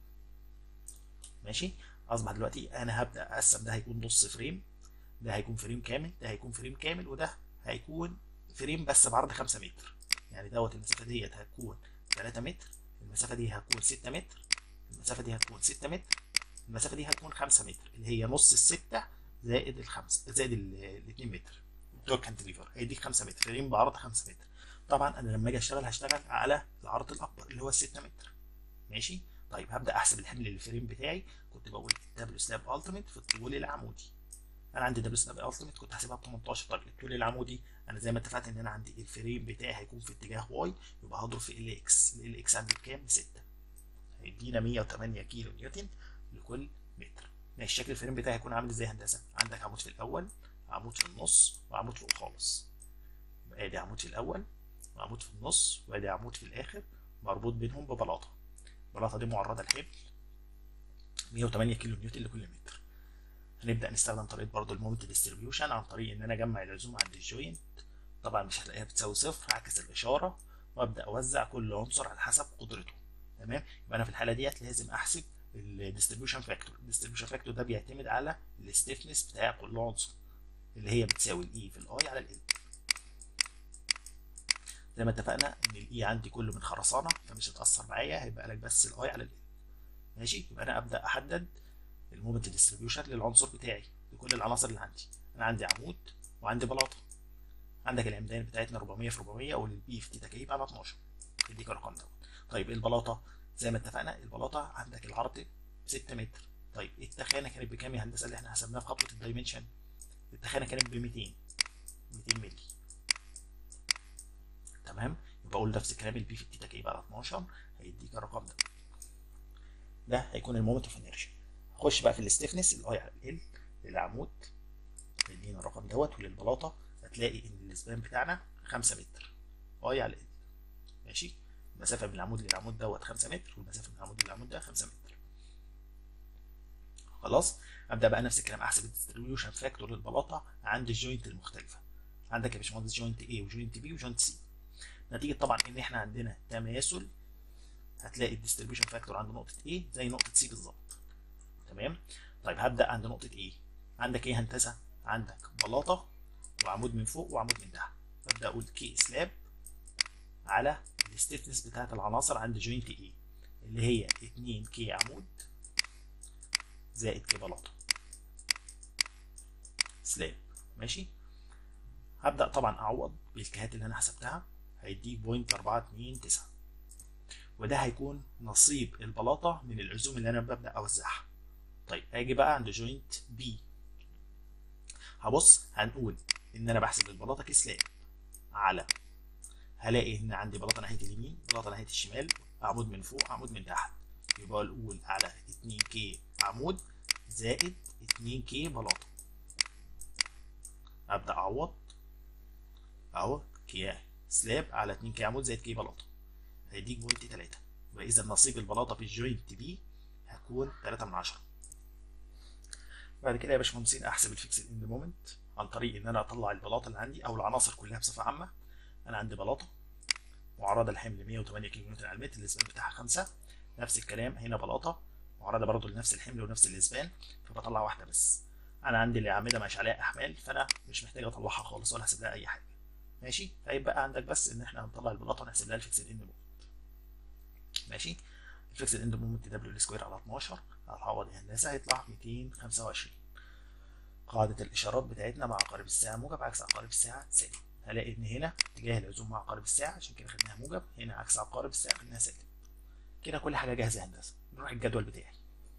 ماشي اصبح دلوقتي انا هبدا اقسم ده هيكون نص فريم ده هيكون فريم كامل ده هيكون فريم كامل وده هيكون فريم بس بعرض 5 متر يعني دوت المسافه ديت هتكون 3 متر المسافه دي هتكون 6 متر المسافه دي هتكون 6 متر المسافه دي هتكون 5 متر اللي هي نص الستة زائد الخمسة زائد ال 2 متر بتوع الكانتليفر هيديك 5 متر فريم بعرض 5 متر طبعا انا لما اجي اشتغل هشتغل على العرض الاكبر اللي هو ال 6 متر ماشي طيب هبدا احسب الحمل للفريم بتاعي كنت بقول دبليو سلاب التيميت في الطول العمودي انا عندي دبليو سلاب التيميت كنت حاسبها ب 18 طيب الطول العمودي انا زي ما اتفقت ان انا عندي الفريم بتاعي هيكون في اتجاه واي يبقى هضرب في ال اكس ال اكس عندي بكام؟ ب 6 هيدينا 108 كيلو نيوتن لكل متر ماشي شكل الفريم بتاعي هيكون عامل ازاي هندسه؟ عندك عمود في الاول عمود في النص وعمود فوق خالص يبقى ادي عمود في الاول وعمود في النص وادي عمود في الاخر مربوط بينهم ببلاطه البلاطه دي معرضه لحمل 108 كيلو نيوتن لكل متر هنبدا نستخدم طريقه برضو المومنت ديستريبيوشن عن طريق ان انا اجمع العزوم عند الجوينت طبعا مش هتلاقيها بتساوي صفر هعكس الاشاره وابدا اوزع كل عنصر على حسب قدرته تمام يبقى انا في الحاله ديت لازم احسب الديستريبيوشن فاكتور الديستريبيوشن فاكتور ده بيعتمد على الستيفنس بتاع كل عنصر اللي هي بتساوي الاي في الاي على ال زي ما اتفقنا ان الاي عندي كله من خرسانه فمش هتاثر معايا هيبقى لك بس الاي على ال ماشي يبقى انا ابدا احدد المومنت ديستريبيوشن للعنصر بتاعي لكل العناصر اللي عندي انا عندي عمود وعندي بلاطه عندك العمدان بتاعتنا 400 في 400 والبي في تكعيب على 12 يديك الرقم دوت طيب البلاطه زي ما اتفقنا البلاطه عندك العرض 6 متر طيب التخانه كانت بكام يا هندسه اللي احنا حسبناها في خطوه الدايمنشن التخانه كانت ب 200 200 مللي تمام يبقى اقول نفس الكلام البي في التي تكعيب على 12 هيديك الرقم ده ده هيكون المومنت اوف انيرشيا خش بقى في الاستفنس الاي على ال للعمود هيدينا الرقم دوت وللبلاطه هتلاقي ان الاسبان بتاعنا 5 متر اي على ال ماشي المسافه من العمود للعمود دوت 5 متر والمسافه من العمود للعمود ده 5 متر خلاص ابدا بقى نفس الكلام احسب الديستريبيوشن فاكتور للبلاطه عند الجوينت المختلفه عندك يا باشمهندس جوينت A وجوينت B وجوينت C نتيجه طبعا ان احنا عندنا تماثل هتلاقي الديستريبيوشن فاكتور عند نقطه A زي نقطه C بالظبط تمام طيب هبدا عند نقطه A عندك ايه هندسه عندك بلاطه وعمود من فوق وعمود من تحت ببدا اقول كي سلاب على الستيفنس بتاعت العناصر عند جوينت A اللي هي 2 كي عمود زائد كي بلاطه سلاب ماشي هبدا طبعا اعوض بالكهات اللي انا حسبتها هيديك بوينت 429 وده هيكون نصيب البلاطه من العزوم اللي انا ببدا اوزعها طيب اجي بقى عند جوينت بي هبص هنقول ان انا بحسب البلاطه كسلاب على هلاقي ان عندي بلاطه ناحيه اليمين بلاطه ناحيه الشمال عمود من فوق عمود من تحت يبقى الاول على 2 كي عمود زائد 2 كي بلاطه ابدا اعوض اهو كي سلاب على 2 كي عمود زائد كي بلاطه هيديك بوينت 3 يبقى اذا نصيب البلاطه في الجوينت بي هيكون 3 من 10 بعد كده يا باشمهندسين احسب الفيكسد اند مومنت عن طريق ان انا اطلع البلاطه اللي عندي او العناصر كلها بصفه عامه انا عندي بلاطه معرضه لحمل 108 كيلو نيوتن على المتر الاسبان بتاعها 5 نفس الكلام هنا بلاطه معرضه برضه لنفس الحمل ونفس الاسبان فبطلع واحده بس انا عندي الاعمده مش عليها احمال فانا مش محتاج اطلعها خالص ولا احسب لها اي حاجه ماشي فيبقى عندك بس ان احنا هنطلع البلاطه ونحسب لها الفيكسد اند مومنت ماشي الفيكسد اند مومنت دبليو سكوير على 12 هتعوض هندسه هيطلع 225 قاعدة الإشارات بتاعتنا مع عقارب الساعة موجب عكس عقارب الساعة سالب هلاقي إن هنا اتجاه العزوم مع عقارب الساعة عشان كده خدناها موجب هنا عكس عقارب الساعة خدناها سالب كده كل حاجة جاهزة هندسة نروح الجدول بتاعي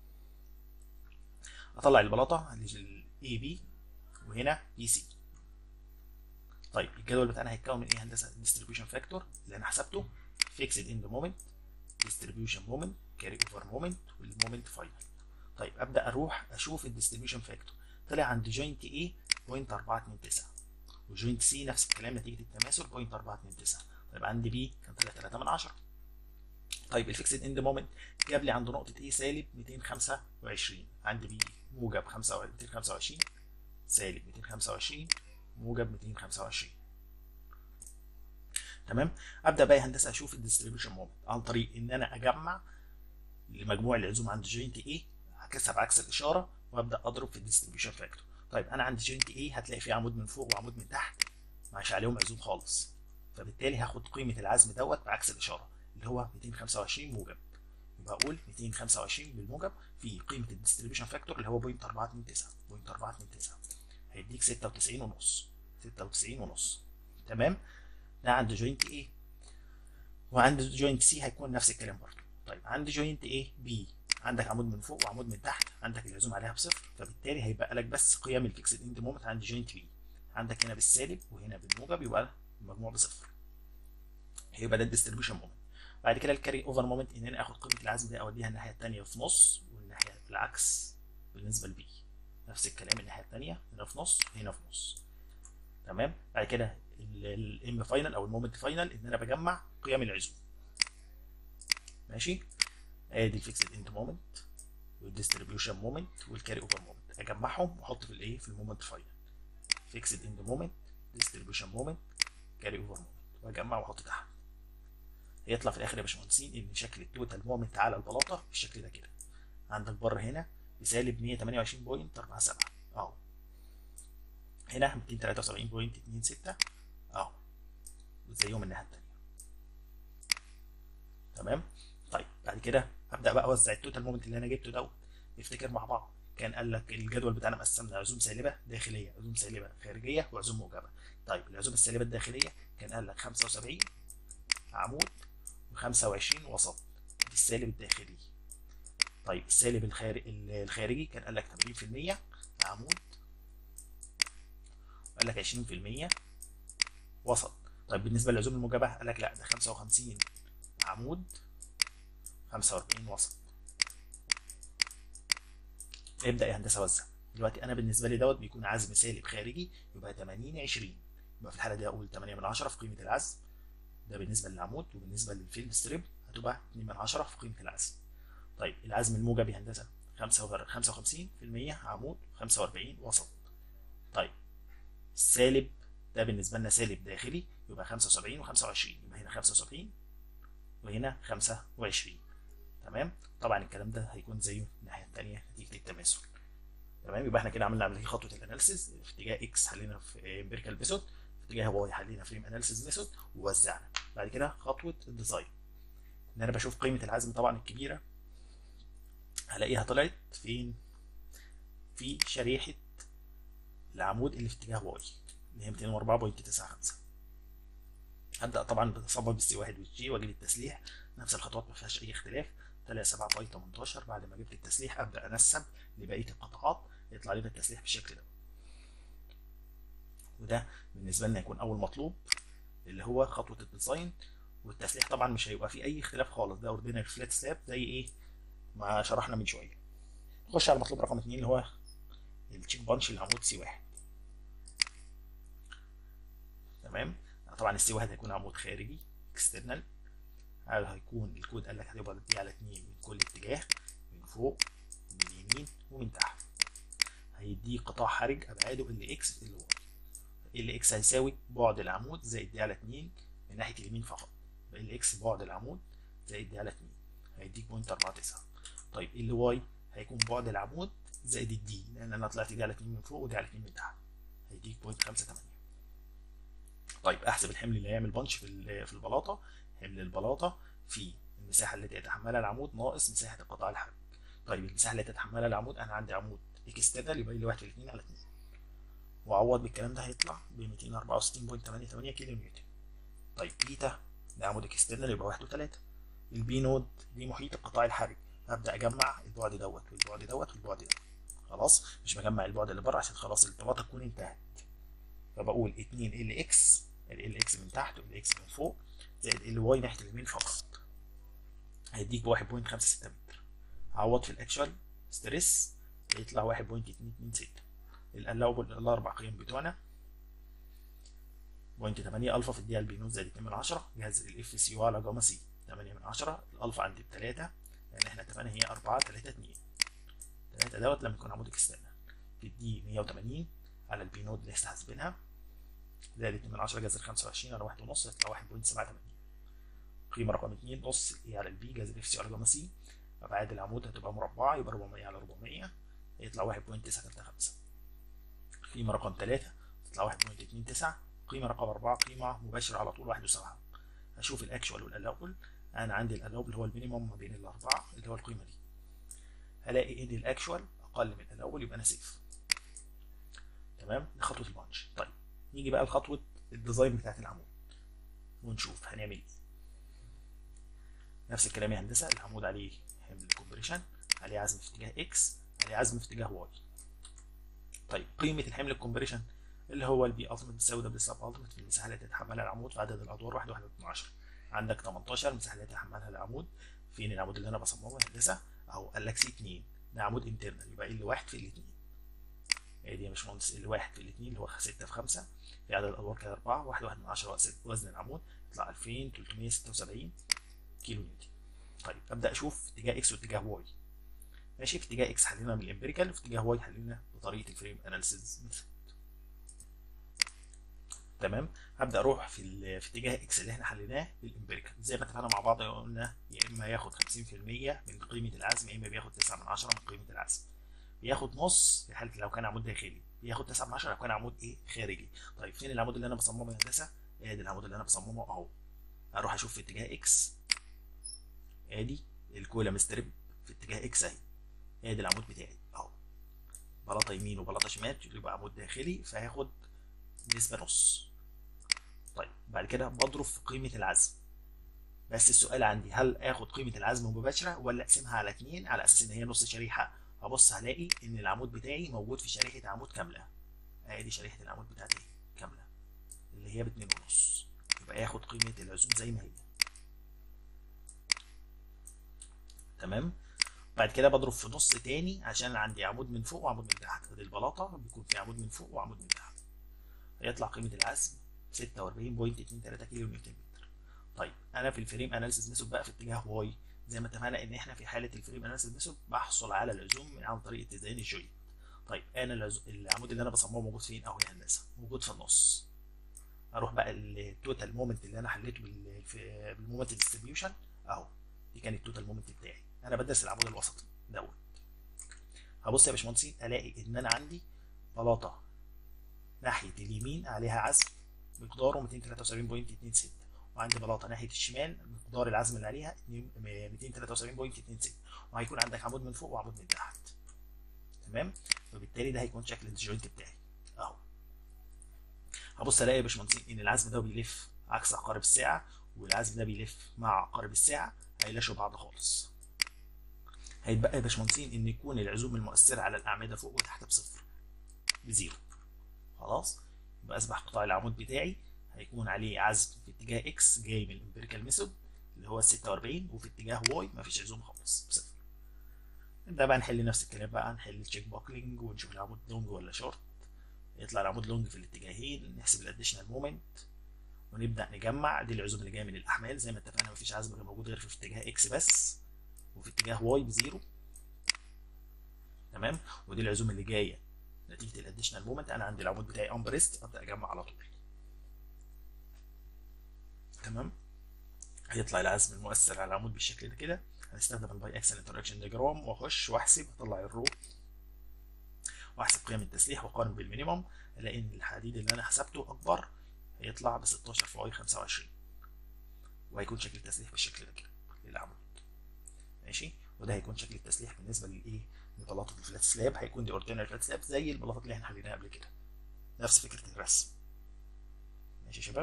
أطلع البلاطة الاي بي وهنا بي سي طيب الجدول بتاعنا هيتكون من ايه هندسه ديستريبيوشن فاكتور اللي انا حسبته فيكسد اند مومنت ديستريبيوشن مومنت كاري اوفر مومنت والمومنت فاينل طيب ابدا اروح اشوف الديستريبيوشن فاكتور طلع عند جوينت ايه بوينت 429 وجوينت سي نفس الكلام نتيجه التماثل بوينت 429 طيب عندي بي كان طلع 3 من 10 طيب الفيكسد اند مومنت جاب لي عند نقطه ايه سالب 225 عندي بي موجب 225 سالب 225 موجب 225 تمام ابدا بقى هندسه اشوف الديستريبيوشن مومنت عن طريق ان انا اجمع لمجموع العزوم عند جوينت ايه هكسب عكس الاشاره وابدا اضرب في الديستريبيوشن فاكتور طيب انا عندي جوينت ايه هتلاقي فيه عمود من فوق وعمود من تحت مش عليهم عزوم خالص فبالتالي هاخد قيمه العزم دوت بعكس الاشاره اللي هو 225 موجب يبقى اقول 225 بالموجب في قيمه الديستريبيوشن فاكتور اللي هو 0.429 0.429 هيديك 96 ونص 96 ونص تمام ده عند جوينت ايه وعند جوينت سي هيكون نفس الكلام برضه طيب عند جوينت ايه بي عندك عمود من فوق وعمود من تحت عندك العزوم عليها بصفر فبالتالي هيبقى لك بس قيم الفيكسد اند مومنت عند جوينت بي عندك هنا بالسالب وهنا بالموجب يبقى المجموع بصفر هيبقى ده الديستريبيوشن مومنت بعد كده الكاري اوفر مومنت ان انا اخد قيمه العزم دي اوديها الناحيه الثانيه في نص والناحيه العكس بالنسبه لبي نفس الكلام الناحيه الثانيه هنا في نص وهنا في نص تمام بعد كده الام فاينل او المومنت فاينل ان انا بجمع قيم العزوم ماشي ادي الفيكسد اند مومنت والديستريبيوشن مومنت والكاري اوفر مومنت اجمعهم واحط في الايه في المومنت فاينل فيكسد اند مومنت ديستريبيوشن مومنت كاري اوفر مومنت واجمع واحط تحت هيطلع في الاخر يا باشمهندسين ان شكل التوتال مومنت على البلاطه بالشكل ده كده عندك بره هنا بسالب 128.47 اهو هنا 273.26 اهو وزيهم الناحيه الثانيه تمام طيب بعد كده هبدا بقى اوزع التوتال مومنت اللي انا جبته دوت نفتكر مع بعض كان قال لك الجدول بتاعنا مقسمنا عزوم سالبه داخليه عزوم سالبه خارجيه وعزوم موجبه طيب العزوم السالبه الداخليه كان قال لك 75 عمود و25 وسط دي السالب الداخلي طيب السالب الخارج الخارجي كان قال لك 80% عمود قال لك 20% وسط طيب بالنسبه للعزوم الموجبه قال لك لا ده 55 عمود 45 وسط ابدا يا هندسه وزع دلوقتي انا بالنسبه لي دوت بيكون عزم سالب خارجي يبقى 80 20 يبقى في الحاله دي اقول 8 من 10 في قيمه العزم ده بالنسبه للعمود وبالنسبه للفيلد ستريب هتبقى 2 من 10 في قيمه العزم طيب العزم الموجب يا هندسه 55% عمود 45 وسط طيب السالب ده بالنسبه لنا سالب داخلي يبقى 75 و25 يبقى هنا 75 وهنا 25 تمام طبعا الكلام ده هيكون زيه الناحيه الثانيه نتيجه التماثل تمام يبقى احنا كده عملنا عمليه خطوه الاناليسيز في اتجاه اكس حلينا في امبيريكال ميثود في اتجاه واي حلينا فريم اناليسيز ميثود ووزعنا بعد كده خطوه الديزاين ان انا بشوف قيمه العزم طبعا الكبيره هلاقيها طلعت فين في شريحه العمود اللي في اتجاه واي اللي هي 204.95 هبدا طبعا بتصمم بالسي 1 والجي واجيب التسليح نفس الخطوات ما فيهاش اي اختلاف طلع 7 باي 18 بعد ما جبت التسليح ابدا انسب لبقيه القطعات يطلع لنا التسليح بالشكل ده وده بالنسبه لنا يكون اول مطلوب اللي هو خطوه الديزاين والتسليح طبعا مش هيبقى فيه اي اختلاف خالص ده اوردينري فلات سلاب زي ايه ما شرحنا من شويه نخش على المطلوب رقم 2 اللي هو التشيك بانش العمود سي 1 تمام طبعا السي 1 هيكون عمود خارجي اكسترنال هيكون الكود قال لك هتبقى دي على 2 من كل اتجاه من فوق من اليمين ومن تحت هيديه قطاع حرج ابعاده ال اكس ال واي ال اكس هيساوي بعد العمود زائد دي على 2 من ناحيه اليمين فقط ال اكس بعد العمود زائد دي على 2 هيديك بوينت 49 طيب ال واي هيكون بعد العمود زائد الدي لان انا طلعت دي على 2 من فوق ودي على 2 من تحت هيديك بوينت 85 طيب احسب الحمل اللي هيعمل بانش في في البلاطه حمل البلاطه في المساحه التي يتحملها العمود ناقص مساحه القطاع الحرج طيب المساحه التي يتحملها العمود انا عندي عمود اكسترنال يبقى لي 1 في 2 على 2 واعوض بالكلام ده هيطلع ب 264.88 كيلو نيوتن طيب بيتا ده عمود اكسترنال يبقى 1 و3 البي نود دي محيط القطاع الحرج هبدا اجمع البعد دوت والبعد دوت والبعد دوت خلاص مش بجمع البعد اللي بره عشان خلاص البلاطه تكون انتهت فبقول 2 ال اكس ال اكس من تحت وال اكس من فوق زائد ال واي ناحيه اليمين فقط هيديك ب 1.56 متر عوض في الاكشوال ستريس هيطلع 1.226 الالاوبل الاربع قيم بتوعنا بوينت 8 الفا في الدقيقه البي نوت زائد 2 من 10 جهاز الاف سي يو على جاما سي 8 من 10 الالفا عندي ب 3 لان احنا اتفقنا هي 4 3 2 3 دوت لما يكون عمود اكسترنال تدي 180 على البي نود اللي لسه حاسبينها زائد 2 من 10 جذر 25 على 1 ونص يطلع 1.78 قيمة رقم 2 نص اي على البي جذر اف سي على جاما سي ابعاد العمود هتبقى مربعة يبقى 400 على 400 يطلع 1.935 قيمة رقم 3 تطلع 1.29 قيمة رقم 4 قيمة مباشرة على طول 1.7 هشوف الاكشوال والالاوبل انا عندي الالاوبل هو المينيموم ما بين الاربعة اللي هو القيمة دي هلاقي ان الاكشوال اقل من الاول يبقى انا سيف تمام دي خطوة البانش طيب نيجي بقى لخطوة الديزاين بتاعت العمود ونشوف هنعمل ايه نفس الكلام يا هندسة العمود عليه حمل كومبريشن عليه عزم في اتجاه اكس عليه عزم في اتجاه واي طيب قيمة الحمل الكومبريشن اللي هو البي التيمت بتساوي دبليو سب التيمت في المساحة التي يتحملها العمود في عدد الادوار 1 1 12 عندك 18 المساحة التي يتحملها العمود فين العمود اللي انا بصممه يا هندسة اهو قال لك سي 2 ده عمود انترنال يبقى ال 1 في الاثنين هي دي يا باشمهندس ال 1 في الاثنين اللي هو 6 في 5 في عدد الادوار كده 4 1 1 من 10 وزن العمود يطلع 2376 كيلو نيوتن طيب ابدا اشوف اتجاه اكس واتجاه واي ماشي في اتجاه اكس حلينا من الامبيريكال وفي اتجاه واي حلينا بطريقه الفريم اناليسيز ميثود تمام هبدا اروح في في اتجاه اكس اللي احنا حليناه بالامبيريكال زي ما اتفقنا مع بعض قلنا يا اما ياخد 50% من قيمه العزم يا اما بياخد 9 من 10 من قيمه العزم بياخد نص في حاله لو كان عمود داخلي بياخد 9 من 10 لو كان عمود ايه خارجي طيب فين العمود اللي انا بصممه يا هندسه ادي العمود اللي انا بصممه اهو اروح اشوف في اتجاه اكس ادي الكولم ستريب في اتجاه اكس اهي ادي العمود بتاعي اهو بلاطه يمين وبلاطه شمال يبقى عمود داخلي فهاخد نسبه نص طيب بعد كده بضرب في قيمه العزم بس السؤال عندي هل اخد قيمه العزم مباشره ولا اقسمها على اتنين على اساس ان هي نص شريحه هبص هلاقي ان العمود بتاعي موجود في شريحه عمود كامله ادي شريحه العمود بتاعتي كامله اللي هي باتنين ونص يبقى ياخد قيمه العزوم زي ما هي تمام بعد كده بضرب في نص تاني عشان عندي عمود من فوق وعمود من تحت البلاطه بيكون في عمود من فوق وعمود من تحت هيطلع قيمه العزم 46.23 كيلو نيوتن متر طيب انا في الفريم اناليسيس ميثود بقى في اتجاه واي زي ما اتفقنا ان احنا في حاله الفريم اناليسيس ميثود بحصل على العزوم عن طريق اتزان الجوينت طيب انا العزو... العمود اللي انا بصممه موجود فين اهو يا هندسه موجود في النص اروح بقى التوتال مومنت اللي انا حليته بال... بالمومنت ديستريبيوشن اهو دي كان التوتال مومنت بتاعي انا بدرس العمود الوسطي دوت هبص يا باشمهندسين الاقي ان انا عندي بلاطه ناحيه اليمين عليها عزم مقداره 273.26 وعندي بلاطه ناحيه الشمال مقدار العزم اللي عليها 273.26 وهيكون عندك عمود من فوق وعمود من تحت تمام فبالتالي ده هيكون شكل الجوينت بتاعي اهو هبص الاقي يا باشمهندسين ان العزم ده بيلف عكس عقارب الساعه والعزم ده بيلف مع عقارب الساعه هيلاشوا بعض خالص هيتبقى يا باشمهندسين ان يكون العزوم المؤثره على الاعمده فوق وتحت بصفر بزيرو خلاص يبقى اصبح قطاع العمود بتاعي هيكون عليه عزم في اتجاه اكس جاي من الامبيريكال ميثود اللي هو 46 وفي اتجاه واي مفيش عزوم خالص بصفر نبدا بقى نحل نفس الكلام بقى نحل التشيك باكلينج ونشوف العمود لونج ولا شورت يطلع العمود لونج في الاتجاهين نحسب الاديشنال مومنت ونبدا نجمع دي العزوم اللي جايه من الاحمال زي ما اتفقنا مفيش عزم غير موجود غير في اتجاه اكس بس وفي اتجاه واي بزيرو تمام ودي العزوم اللي جايه نتيجه الاديشنال مومنت انا عندي العمود بتاعي امبريست ابدا اجمع على طول تمام هيطلع العزم المؤثر على العمود بالشكل ده كده هنستخدم الباي اكسل انتراكشن ديجرام واخش واحسب اطلع الرو واحسب قيم التسليح واقارن بالمينيموم الاقي ان الحديد اللي انا حسبته اكبر هيطلع ب 16 في واي 25 وهيكون شكل التسليح بالشكل ده كده للعمود ماشي وده هيكون شكل التسليح بالنسبه للايه لبلاطه الفلات سلاب هيكون دي اوردينري فلات سلاب زي البلاطات اللي احنا حليناها قبل كده نفس فكره الرسم ماشي يا شباب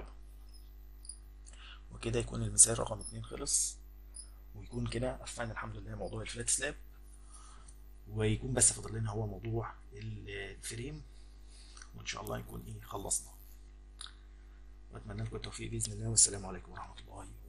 وكده يكون المثال رقم اتنين خلص ويكون كده قفلنا الحمد لله موضوع الفلات سلاب ويكون بس فاضل لنا هو موضوع الفريم وان شاء الله نكون ايه خلصنا واتمنى لكم التوفيق باذن الله والسلام عليكم ورحمه الله